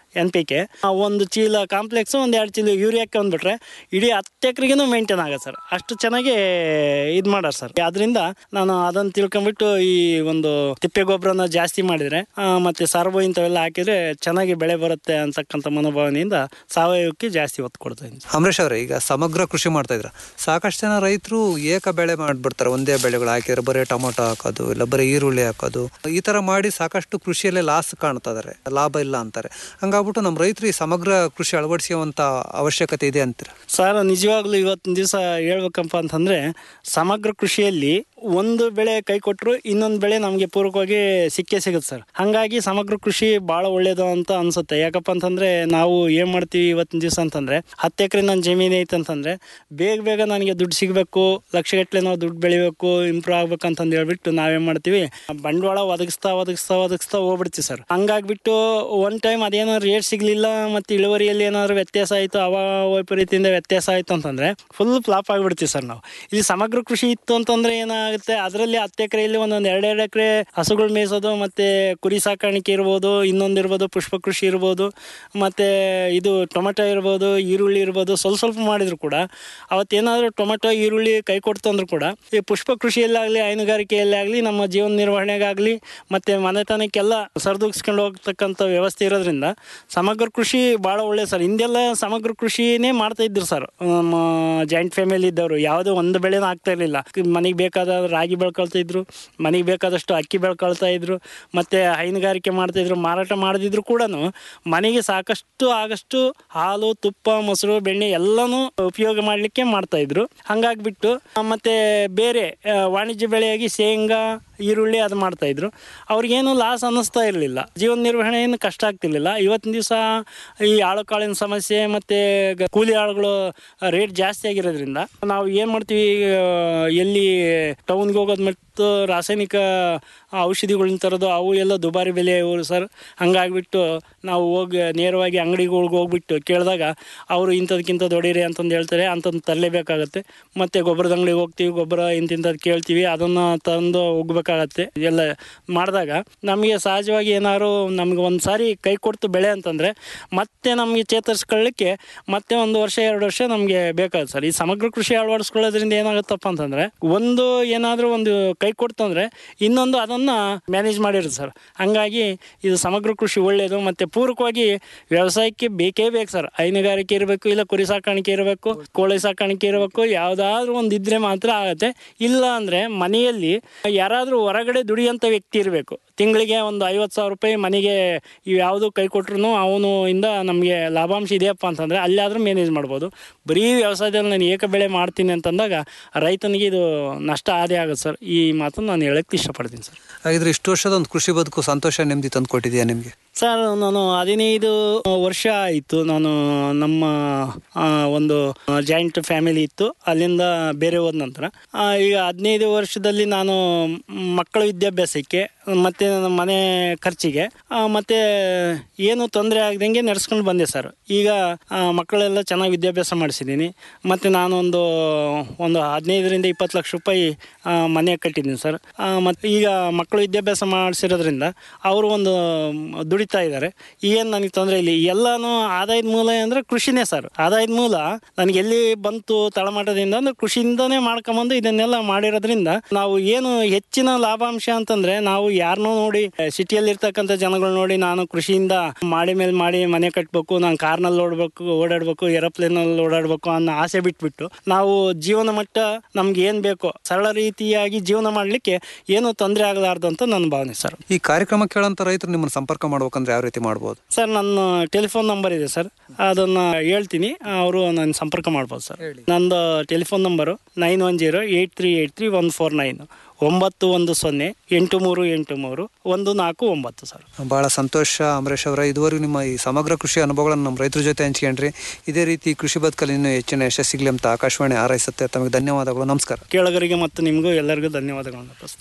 ಎನ್ ಪಿ ಕೆ ಒಂದು ಚೀಲ ಕಾಂಪ್ಲೆಕ್ಸ್ ಒಂದು ಎರಡು ಚೀಲ ಯೂರಿಯಾಕ್ಕೆ ಅಂದ್ಬಿಟ್ರೆ ಇಡೀ ಹತ್ತು ಎಕರೆಗೂ ಮೇಂಟೈನ್ ಆಗುತ್ತೆ ಸರ್ ಅಷ್ಟು ಚೆನ್ನಾಗಿ ಇದು ಮಾಡ್ಯಾರ ಸರ್ ಅದರಿಂದ ನಾನು ಅದನ್ನು ತಿಳ್ಕೊಂಬಿಟ್ಟು ಈ ಒಂದು ತಿಪ್ಪೆ ಗೊಬ್ಬರನ ಜಾಸ್ತಿ ಮಾಡಿದರೆ ಮತ್ತು ಸಾರ್ಬೋ ಇಂಥವೆಲ್ಲ ಹಾಕಿದರೆ ಚೆನ್ನಾಗಿ ಬೆಳೆ ಬರುತ್ತೆ ಅಂತಕ್ಕಂಥ ಮನೋಭಾವನೆಯಿಂದ ಸಾವಯವಕ್ಕೆ ಜಾಸ್ತಿ ಒತ್ತು ಕೊಡ್ತಾ ಇದ್ದೀನಿ ಅಮರೇಶ್ ಅವರೇ ಈಗ ಸಮಗ್ರ ಕೃಷಿ ಮಾಡ್ತಾ ಇದ್ರ ಸಾಕಷ್ಟು ಜನ ರೈತರು ಏಕ ಬೆಳೆ ಮಾಡ್ಬಿಡ್ತಾರೆ ಒಂದೇ ಬೆಳೆಗಳು ಹಾಕಿದ್ರೆ ಬರೀ ಟೊಮೊಟೊ ಹಾಕೋದು ಇಲ್ಲ ಬರೀ ಈರುಳ್ಳಿ ಹಾಕೋದು ಈ ತರ ಮಾಡಿ ಸಾಕಷ್ಟು ಕೃಷಿಯಲ್ಲೇ ಲಾಸ್ ಕಾಣ್ತಾ ಇದಾರೆ ಲಾಭ ಇಲ್ಲ ಅಂತಾರೆ ಹಂಗಾಗ್ಬಿಟ್ಟು ನಮ್ಮ ರೈತರು ಈ ಸಮಗ್ರ ಕೃಷಿ ಅಳವಡಿಸುವಂತ ಅವಶ್ಯಕತೆ ಇದೆ ಅಂತೀರ ಸರ್ ನಿಜವಾಗ್ಲೂ ಇವತ್ತಿನ ದಿವಸ ಹೇಳ್ಬೇಕಪ್ಪ ಅಂತಂದ್ರೆ ಸಮಗ್ರ ಕೃಷಿಯಲ್ಲಿ ಒಂದು ಬೆಳೆ ಕೈ ಕೊಟ್ಟರು ಇನ್ನೊಂದು ಬೆಳೆ ನಮಗೆ ಪೂರಕವಾಗಿ ಸಿಕ್ಕೇ ಸಿಗುತ್ತೆ ಸರ್ ಹಾಗಾಗಿ ಸಮಗ್ರ ಕೃಷಿ ಭಾಳ ಒಳ್ಳೇದು ಅಂತ ಅನ್ಸುತ್ತೆ ಯಾಕಪ್ಪ ಅಂತಂದ್ರೆ ನಾವು ಏನ್ ಮಾಡ್ತೀವಿ ಇವತ್ತಿನ ದಿವಸ ಅಂತಂದ್ರೆ ಹತ್ತು ಎಕರೆ ನನ್ನ ಜಮೀನು ಐತೆ ಅಂತಂದ್ರೆ ಬೇಗ ಬೇಗ ನನಗೆ ದುಡ್ಡು ಸಿಗಬೇಕು ಲಕ್ಷಗಟ್ಟಲೆ ನಾವು ದುಡ್ಡು ಬೆಳಿಬೇಕು ಇಂಪ್ರೂವ್ ಆಗ್ಬೇಕಂತಂದು ಹೇಳ್ಬಿಟ್ಟು ನಾವೇನ್ ಮಾಡ್ತೀವಿ ಬಂಡವಾಳ ಒದಗಿಸ್ತಾ ಒದಗಿಸ್ತಾ ಒದಗಿಸ್ತಾ ಹೋಗ್ಬಿಡ್ತೀವಿ ಸರ್ ಹಂಗಾಗ್ಬಿಟ್ಟು ಒನ್ ಟೈಮ್ ಅದೇನೋ ರೇಟ್ ಸಿಗ್ಲಿಲ್ಲ ಮತ್ತೆ ಇಳುವರಿಯಲ್ಲಿ ಏನಾದ್ರು ವ್ಯತ್ಯಾಸ ಆಯಿತು ಅವ ವೈಪರೀತ್ಯದಿಂದ ವ್ಯತ್ಯಾಸ ಆಯಿತು ಅಂತಂದ್ರೆ ಫುಲ್ ಫ್ಲಾಪ್ ಆಗಿಬಿಡ್ತೀವಿ ಸರ್ ನಾವು ಇಲ್ಲಿ ಸಮಗ್ರ ಕೃಷಿ ಇತ್ತು ಅಂತಂದ್ರೆ ಏನಾಗುತ್ತೆ ಅದರಲ್ಲಿ ಹತ್ತು ಎಕರೆಯಲ್ಲಿ ಒಂದೊಂದು ಎರಡೆರಡು ಎಕರೆ ಹಸುಗಳು ಮೇಯಿಸೋದು ಮತ್ತೆ ಕುರಿ ಸಾಕಾಣಿಕೆ ಇರ್ಬೋದು ಇನ್ನೊಂದು ಇರ್ಬೋದು ಪುಷ್ಪ ಕೃಷಿ ಇರ್ಬೋದು ಮತ್ತೆ ಇದು ಟೊಮೆಟೊ ಇರ್ಬೋದು ಈರುಳ್ಳಿ ಇರ್ಬೋದು ಸ್ವಲ್ಪ ಸ್ವಲ್ಪ ಮಾಡಿದ್ರು ಕೂಡ ಅವತ್ತೇನಾದರೂ ಟೊಮೆಟೊ ಈರುಳ್ಳಿ ಕೈ ಕೊಡ್ತು ಅಂದ್ರೂ ಕೂಡ ಈ ಪುಷ್ಪ ಕೃಷಿಯಲ್ಲಾಗಲಿ ಹೈನುಗಾರಿಕೆಯಲ್ಲೇ ಆಗಲಿ ನಮ್ಮ ಜೀವನ ನಿರ್ವಹಣೆಗಾಗಲಿ ಮತ್ತು ಮನೆತನಕ್ಕೆಲ್ಲ ಸರಿದೂಗಿಸ್ಕೊಂಡು ಹೋಗ್ತಕ್ಕಂಥ ವ್ಯವಸ್ಥೆ ಇರೋದ್ರಿಂದ ಸಮಗ್ರ ಕೃಷಿ ಭಾಳ ಒಳ್ಳೆ ಸರ್ ಹಿಂದೆಲ್ಲ ಸಮಗ್ರ ಕೃಷಿನೇ ಮಾಡ್ತಾ ಇದ್ರು ಸರ್ ನಮ್ಮ ಜಾಯಿಂಟ್ ಫ್ಯಾಮಿಲಿ ಇದ್ದವರು ಯಾವುದೇ ಒಂದು ಬೆಳೆನೂ ಆಗ್ತಾ ಇರಲಿಲ್ಲ ಮನೆಗೆ ಬೇಕಾದ ರಾಗಿ ಬೆಳ್ಕೊಳ್ತಾ ಇದ್ರು ಮನೆಗೆ ಬೇಕಾದಷ್ಟು ಅಕ್ಕಿ ಬೆಳ್ಕೊಳ್ತಾ ಇದ್ರು ಮತ್ತು ಹೈನುಗಾರಿಕೆ ಮಾಡ್ತಾ ಇದ್ರು ಮಾರಾಟ ಮಾಡದಿದ್ರು ಕೂಡ ಮನೆಗೆ ಸಾಕಷ್ಟು ಆಗಷ್ಟು ಹಾಲು ತುಪ್ಪ ಮೊಸರು ಬೆಣ್ಣೆ ಎಲ್ಲನೂ ಉಪಯೋಗ ಮಾಡಲಿಕ್ಕೆ ಮಾಡ್ತಾ ಇದ್ರು ಹಂಗಾಗ್ಬಿಟ್ಟು ಆ, ಮತ್ತೆ ಬೇರೆ ಆ, ವಾಣಿಜ್ಯ ಬೆಳೆಯಾಗಿ ಶೇಂಗಾ ಈರುಳ್ಳಿ ಅದು ಮಾಡ್ತಾ ಇದ್ರು ಅವ್ರಿಗೇನು ಲಾಸ್ ಅನ್ನಿಸ್ತಾ ಇರಲಿಲ್ಲ ಜೀವನ ನಿರ್ವಹಣೆ ಏನು ಕಷ್ಟ ಆಗ್ತಿರ್ಲಿಲ್ಲ ಇವತ್ತಿನ ದಿವಸ ಈ ಆಳು ಕಾಳಿನ ಸಮಸ್ಯೆ ಮತ್ತು ಗ- ಕೂಲಿ ಆಳುಗಳು ರೇಟ್ ಜಾಸ್ತಿ ಆಗಿರೋದ್ರಿಂದ ನಾವು ಏನು ಮಾಡ್ತೀವಿ ಆ, ಎಲ್ಲಿ ಟೌನ್ಗೆ ಹೋಗೋದು ಮತ್ತು ರಾಸಾಯನಿಕ ಔಷಧಿಗಳನ್ನ ತರೋದು ಅವು ಎಲ್ಲ ದುಬಾರಿ ಬೆಲೆ ಇವರು ಸರ್ ಹಂಗಾಗ್ಬಿಟ್ಟು ನಾವು ಹೋಗಿ ನೇರವಾಗಿ ಅಂಗಡಿಗಳ್ಗೆ ಹೋಗ್ಬಿಟ್ಟು ಕೇಳಿದಾಗ ಅವರು ಇಂಥದಕ್ಕಿಂತ ದೊಡ್ಡಿರಿ ಅಂತಂದು ಹೇಳ್ತಾರೆ ಅಂತಂದು ತರಲೇಬೇಕಾಗತ್ತೆ ಮತ್ತು ಗೊಬ್ಬರದ ಅಂಗಡಿಗೆ ಹೋಗ್ತೀವಿ ಗೊಬ್ಬರ ಇಂತಿಂಥದ್ದು ಕೇಳ್ತೀವಿ ಅದನ್ನು ತಂದು ಹೋಗ್ಬೇಕಾಗತ್ತೆ ಎಲ್ಲ ಮಾಡಿದಾಗ ನಮಗೆ ಸಹಜವಾಗಿ ಏನಾದ್ರು ನಮ್ಗೆ ಒಂದು ಸಾರಿ ಕೈ ಕೊಡ್ತು ಬೆಳೆ ಅಂತಂದರೆ ಮತ್ತೆ ನಮಗೆ ಚೇತರಿಸ್ಕೊಳ್ಳಿಕ್ಕೆ ಮತ್ತೆ ಒಂದು ವರ್ಷ ಎರಡು ವರ್ಷ ನಮಗೆ ಬೇಕಾಗುತ್ತೆ ಸರ್ ಈ ಸಮಗ್ರ ಕೃಷಿ ಅಳವಡಿಸ್ಕೊಳ್ಳೋದ್ರಿಂದ ಏನಾಗುತ್ತಪ್ಪ ಅಂತಂದರೆ ಒಂದು ಏನಾದರೂ ಒಂದು ಕೈ ಕೊಡ್ತು ಅಂದರೆ ಇನ್ನೊಂದು ಅದನ್ನು ಮ್ಯಾನೇಜ್ ಮಾಡಿರುತ್ತೆ ಸರ್ ಹಂಗಾಗಿ ಇದು ಸಮಗ್ರ ಕೃಷಿ ಒಳ್ಳೆಯದು ಮತ್ತು ಪೂರಕವಾಗಿ ವ್ಯವಸಾಯಕ್ಕೆ ಬೇಕೇ ಬೇಕು ಸರ್ ಹೈನುಗಾರಿಕೆ ಇರಬೇಕು ಇಲ್ಲ ಕುರಿ ಸಾಕಾಣಿಕೆ ಇರಬೇಕು ಕೋಳಿ ಸಾಕಾಣಿಕೆ ಇರಬೇಕು ಯಾವುದಾದ್ರೂ ಒಂದು ಇದ್ರೆ ಮಾತ್ರ ಆಗುತ್ತೆ ಇಲ್ಲ ಅಂದರೆ ಮನೆಯಲ್ಲಿ ಯಾರಾದರೂ ಹೊರಗಡೆ ದುಡಿಯೋಂಥ ವ್ಯಕ್ತಿ ಇರಬೇಕು ತಿಂಗಳಿಗೆ ಒಂದು ಐವತ್ತು ಸಾವಿರ ರೂಪಾಯಿ ಮನೆಗೆ ಇವು ಯಾವುದು ಕೈ ಕೊಟ್ರು ಅವನು ಇಂದ ನಮಗೆ ಲಾಭಾಂಶ ಇದೆಯಪ್ಪ ಅಂತಂದರೆ ಅಲ್ಲಾದರೂ ಮ್ಯಾನೇಜ್ ಮಾಡ್ಬೋದು ಬರೀ ವ್ಯವಸಾಯದಲ್ಲಿ ನಾನು ಏಕ ಬೆಳೆ ಮಾಡ್ತೀನಿ ಅಂತಂದಾಗ ರೈತನಿಗೆ ಇದು ನಷ್ಟ ಆದೇ ಆಗುತ್ತೆ ಸರ್ ಈ ಮಾತನ್ನು ನಾನು ಹೇಳಕ್ಕೆ ಇಷ್ಟಪಡ್ತೀನಿ ಸರ್ ಹಾಗಿದ್ರೆ ಇಷ್ಟು ವರ್ಷದ ಒಂದು ಕೃಷಿ ಬದುಕು ಸಂತೋಷ ನೆಮ್ಮದಿ ತಂದು ಕೊಟ್ಟಿದೆಯಾ ನಿಮಗೆ ಸರ್ ನಾನು ಹದಿನೈದು ವರ್ಷ ಆಯಿತು ನಾನು ನಮ್ಮ ಆ, ಒಂದು ಜಾಯಿಂಟ್ ಫ್ಯಾಮಿಲಿ ಇತ್ತು ಅಲ್ಲಿಂದ ಬೇರೆ ಹೋದ ನಂತರ ಆ, ಈಗ ಹದಿನೈದು ವರ್ಷದಲ್ಲಿ ನಾನು ಮಕ್ಕಳ ವಿದ್ಯಾಭ್ಯಾಸಕ್ಕೆ ಮತ್ತು ನನ್ನ ಮನೆ ಖರ್ಚಿಗೆ ಆ, ಮತ್ತೆ ಏನು ತೊಂದರೆ ಆಗದಂಗೆ ನಡೆಸ್ಕೊಂಡು ಬಂದೆ ಸರ್ ಈಗ ಆ, ಮಕ್ಕಳೆಲ್ಲ ಚೆನ್ನಾಗಿ ವಿದ್ಯಾಭ್ಯಾಸ ಮಾಡಿಸಿದ್ದೀನಿ ಮತ್ತು ನಾನೊಂದು ಒಂದು ಹದಿನೈದರಿಂದ ಇಪ್ಪತ್ತು ಲಕ್ಷ ರೂಪಾಯಿ ಆ, ಮನೆ ಕಟ್ಟಿದ್ದೀನಿ ಸರ್ ಮತ್ತು ಈಗ ಮಕ್ಕಳು ವಿದ್ಯಾಭ್ಯಾಸ ಮಾಡಿಸಿರೋದ್ರಿಂದ ಅವರು ಒಂದು ದುಡಿತಾ ಇದ್ದಾರೆ ಏನು ನನಗೆ ತೊಂದರೆ ಇಲ್ಲ ಎಲ್ಲಾನು ಆದಾಯದ ಮೂಲ ಅಂದರೆ ಕೃಷಿನೇ ಸರ್ ಆದಾಯದ ಮೂಲ ನನಗೆ ಎಲ್ಲಿ ಬಂತು ತಳಮಟ್ಟದಿಂದ ಅಂದ್ರೆ ಕೃಷಿಯಿಂದನೇ ಮಾಡ್ಕೊಂಬಂದು ಇದನ್ನೆಲ್ಲ ಮಾಡಿರೋದ್ರಿಂದ ನಾವು ಏನು ಹೆಚ್ಚಿನ ಲಾಭಾಂಶ ಅಂತಂದ್ರೆ ನಾವು ಯಾರನ್ನೋ ನೋಡಿ ಸಿಟಿಯಲ್ಲಿ ಇರ್ತಕ್ಕಂಥ ಜನಗಳು ನೋಡಿ ನಾನು ಕೃಷಿಯಿಂದ ಮಾಡಿ ಮೇಲೆ ಮಾಡಿ ಮನೆ ಕಟ್ಟಬೇಕು ನಾನು ಕಾರ್ನಲ್ಲಿ ಓಡಬೇಕು ಓಡಾಡಬೇಕು ಏರೋಪ್ಲೇನಲ್ಲಿ ಓಡಾಡಬೇಕು ಅನ್ನೋ ಆಸೆ ಬಿಟ್ಬಿಟ್ಟು ನಾವು ಜೀವನ ಮಟ್ಟ ನಮ್ಗೆ ಏನು ಬೇಕೋ ಸರಳ ರೀತಿಯಾಗಿ ಜೀವನ ಮಾಡಲಿಕ್ಕೆ ಏನು ತೊಂದರೆ ಆಗಲಾರ್ದು ಅಂತ ನನ್ನ ಭಾವನೆ ಸರ್ ಈ ಕಾರ್ಯಕ್ರಮ ಕೇಳಂತ ರೈತರು ನಿಮ್ಮನ್ನು ಸಂಪರ್ಕ ಮಾಡ್ಬೇಕಂದ್ರೆ ಯಾವ ರೀತಿ ಮಾಡ್ಬೋದು ಸರ್ ನನ್ನ ಟೆಲಿಫೋನ್ ನಂಬರ್ ಇದೆ ಸರ್ ಅದನ್ನ ಹೇಳ್ತೀನಿ ಅವರು ನನ್ನ ಸಂಪರ್ಕ ಮಾಡ್ಬೋದು ಸರ್ ನಂದು telephone number nine one zero eight three eight three one four nine ಒಂಬತ್ತು ಒಂದು ಸೊನ್ನೆ ಎಂಟು ಮೂರು ಎಂಟು ಮೂರು ಒಂದು ನಾಲ್ಕು ಒಂಬತ್ತು ಸರ್ ಬಹಳ ಸಂತೋಷ ಅಮರೇಶ್ ಅವರ ಇದುವರೆಗೂ ನಿಮ್ಮ ಈ ಸಮಗ್ರ ಕೃಷಿ ಅನುಭವಗಳನ್ನು ನಮ್ಮ ರೈತರ ಜೊತೆ ಹಂಚ್ಕೊಂಡ್ರಿ ಇದೇ ರೀತಿ ಕೃಷಿ ಬದುಕಲ್ಲಿ ಇನ್ನೂ ಹೆಚ್ಚಿನ ಯಶಸ್ಸಿಗ್ಲಿ ಅಂತ ಆಕಾಶವಾಣಿ ಹಾರೈಸುತ್ತೆ ತಮಗೆ ಧನ್ಯವಾದಗಳು ನಮಸ್ಕಾರ ಕೇಳಗರಿಗೆ ಮತ್ತು ನಿಮಗೂ ಎಲ್ಲರಿಗೂ ಧನ್ಯವಾದಗಳನ್ನು ಅರ್ಪಿಸ್ತೀನಿ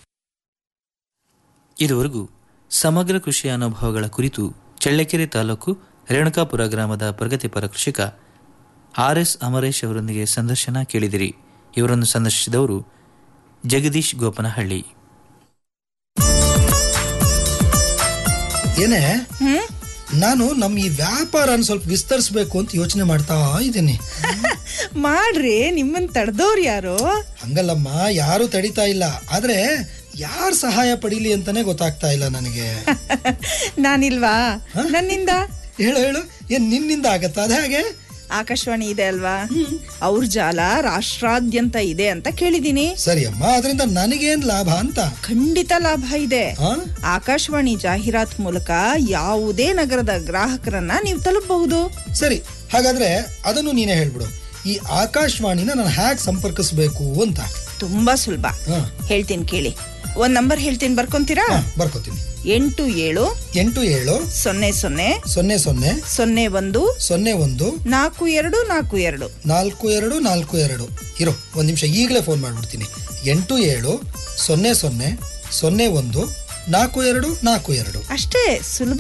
ಇದುವರೆಗೂ ಸಮಗ್ರ ಕೃಷಿಯ ಅನುಭವಗಳ ಕುರಿತು ಚಳ್ಳಕೆರೆ ತಾಲೂಕು ರೇಣುಕಾಪುರ ಗ್ರಾಮದ ಪ್ರಗತಿಪರ ಕೃಷಿಕ ಆರ್ ಎಸ್ ಅಮರೇಶ್ ಅವರೊಂದಿಗೆ ಸಂದರ್ಶನ ಕೇಳಿದಿರಿ ಇವರನ್ನು ಸಂದರ್ಶಿಸಿದವರು ಜಗದೀಶ್ ಗೋಪನಹಳ್ಳಿ ಏನೇ ನಾನು ನಮ್ಮ ಈ ವ್ಯಾಪಾರನ ಸ್ವಲ್ಪ ವಿಸ್ತರಿಸ್ಬೇಕು ಅಂತ ಯೋಚನೆ ಮಾಡ್ತಾ ಇದ್ದೀನಿ ಮಾಡ್ರಿ ನಿಮ್ಮನ್ ತಡೆದವ್ರು ಯಾರು ಹಂಗಲ್ಲಮ್ಮ ಯಾರು ತಡಿತಾ ಇಲ್ಲ ಆದ್ರೆ ಯಾರ್ ಸಹಾಯ ಪಡೀಲಿ ಅಂತಾನೆ ಗೊತ್ತಾಗ್ತಾ ಇಲ್ಲ ನನಗೆ ನಾನಿಲ್ವಾ ನನ್ನಿಂದ ಹೇಳು ಹೇಳು ಏನ್ ನಿನ್ನಿಂದ ಆಗತ್ತಾ ಅದೇ ಹಾಗೆ ಆಕಾಶವಾಣಿ ಇದೆ ಅಲ್ವಾ ಅವ್ರ ಜಾಲ ರಾಷ್ಟ್ರಾದ್ಯಂತ ಇದೆ ಅಂತ ಕೇಳಿದೀನಿ ಸರಿ ಅಮ್ಮ ಅದರಿಂದ ನನಗೇನ್ ಲಾಭ ಅಂತ ಖಂಡಿತ ಲಾಭ ಇದೆ ಆ? ಆಕಾಶವಾಣಿ ಜಾಹೀರಾತ್ ಮೂಲಕ ಯಾವುದೇ ನಗರದ ಗ್ರಾಹಕರನ್ನ ನೀವು ತಲುಪಬಹುದು ಸರಿ ಹಾಗಾದ್ರೆ ಅದನ್ನು ನೀನೇ ಹೇಳ್ಬಿಡು ಈ ಆಕಾಶವಾಣಿನ ನಾನು ಹ್ಯಾಕ್ ಸಂಪರ್ಕಿಸ್ಬೇಕು ಅಂತ ತುಂಬಾ ಸುಲಭ ಹಾ. ಹೇಳ್ತೀನಿ ಕೇಳಿ ಒಂದ್ ನಂಬರ್ ಹೇಳ್ತೀನಿ ಬರ್ಕೊಂತೀರಾ ಬರ್ಕೋತೀನಿ ಎಂಟು ಏಳು ಎಂಟು ಏಳು ಸೊನ್ನೆ ಸೊನ್ನೆ ಸೊನ್ನೆ ಸೊನ್ನೆ ಸೊನ್ನೆ ಒಂದು ಸೊನ್ನೆ ಒಂದು ನಾಲ್ಕು ಎರಡು ನಾಲ್ಕು ಎರಡು ನಾಲ್ಕು ಎರಡು ನಾಲ್ಕು ಎರಡು ಇರೋ ಒಂದು ನಿಮಿಷ ಈಗಲೇ ಫೋನ್ ಮಾಡ್ಬಿಡ್ತೀನಿ ಎಂಟು ಏಳು ಸೊನ್ನೆ ಸೊನ್ನೆ ಸೊನ್ನೆ ಒಂದು ನಾಲ್ಕು ಎರಡು ನಾಲ್ಕು ಎರಡು ಅಷ್ಟೇ ಸುಲಭ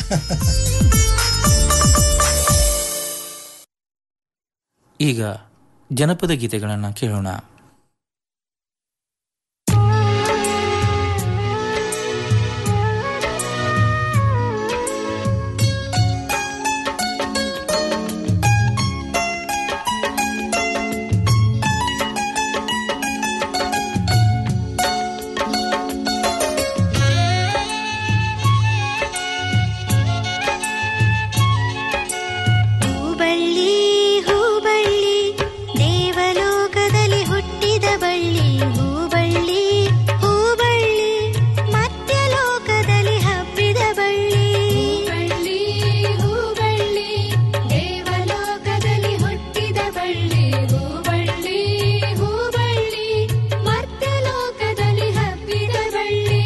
ಈಗ ಜನಪದ ಗೀತೆಗಳನ್ನು ಕೇಳೋಣ ಹೂಬಳ್ಳಿ ಹೂಬಳ್ಳಿ ದೇವಲೋಕದಲ್ಲಿ ಹುಟ್ಟಿದ ಬಳ್ಳಿ ಹೂಬಳ್ಳಿ ಹೂಬಳ್ಳಿ ಮಧ್ಯಲೋಕದಲ್ಲಿ ಹಬ್ಬಿದ ಬಳ್ಳಿ ಹೂಬಳ್ಳಿ ಹೂಬಳ್ಳಿ ದೇವಲೋಕದಲ್ಲಿ ಹುಟ್ಟಿದ ಬಳ್ಳಿ ಹೂಬಳ್ಳಿ ಹೂಬಳ್ಳಿ ಮರ್ತ್ಯಲೋಕದಲ್ಲಿ ಹಬ್ಬಿದ ಬಳ್ಳಿ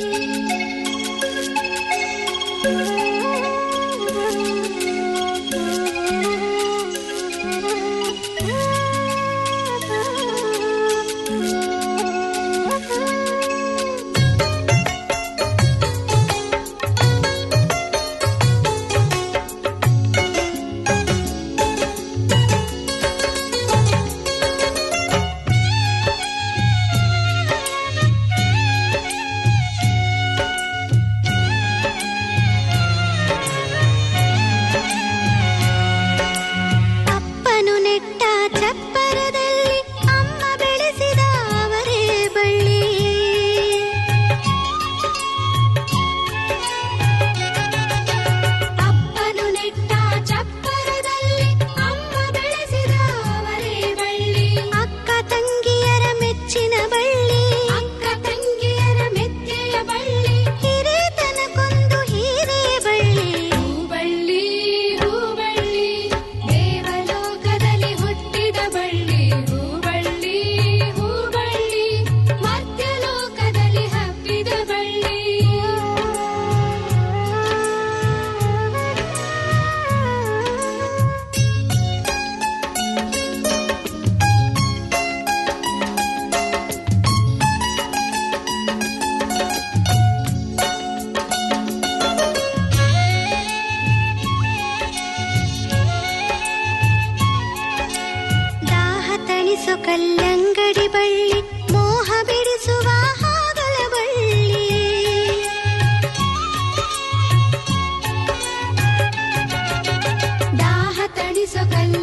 ಅಪ್ಪನು ನೆಟ್ಟ ಚಪ್ಪರದಲ್ಲಿ ಅಮ್ಮ ಬೆಳೆಸಿದ ಅವರೇ ಬಳ್ಳಿ ಅಪ್ಪನು ನೆಟ್ಟ ಚಪ್ಪರದಲ್ಲಿ ಅಮ್ಮ ಬೆಳೆಸಿದ ಅವರೇ ಬಳ್ಳಿ ಅಕ್ಕ ತಂಗಿಯರ ಮೆಚ್ಚಿನ ಬಳ್ಳಿ ಅಕ್ಕ ತಂಗಿಯರ ಮೆಚ್ಚೆಯ ಬಳ್ಳಿ ಹಿರೇತನಕ್ಕೊಂದು ಹೀರೆ ಬಳ್ಳಿ ಹೂಬಳ್ಳಿ ಹೂಬಳ್ಳಿ ದೇವಲೋಕದಲ್ಲಿ ಹುಟ್ಟಿದ ಬಳ್ಳಿ ಹೂಬಳ್ಳಿ ಹೂಬಳ್ಳಿ ಮರ್ತ್ಯಲೋಕದಲ್ಲಿ ಹಬ್ಬಿದ ಬಳ್ಳಿ ದಾಹ ತಣಿಸು ಕಲ್ಲಂಗಡಿ ಬಳ್ಳಿ ಮೋಹ ಬಿಡಿಸುವ ಹಾಗಲ ಬಳ್ಳಿ ದಾಹ ತಣಿಸೋ ಕಲ್ಲ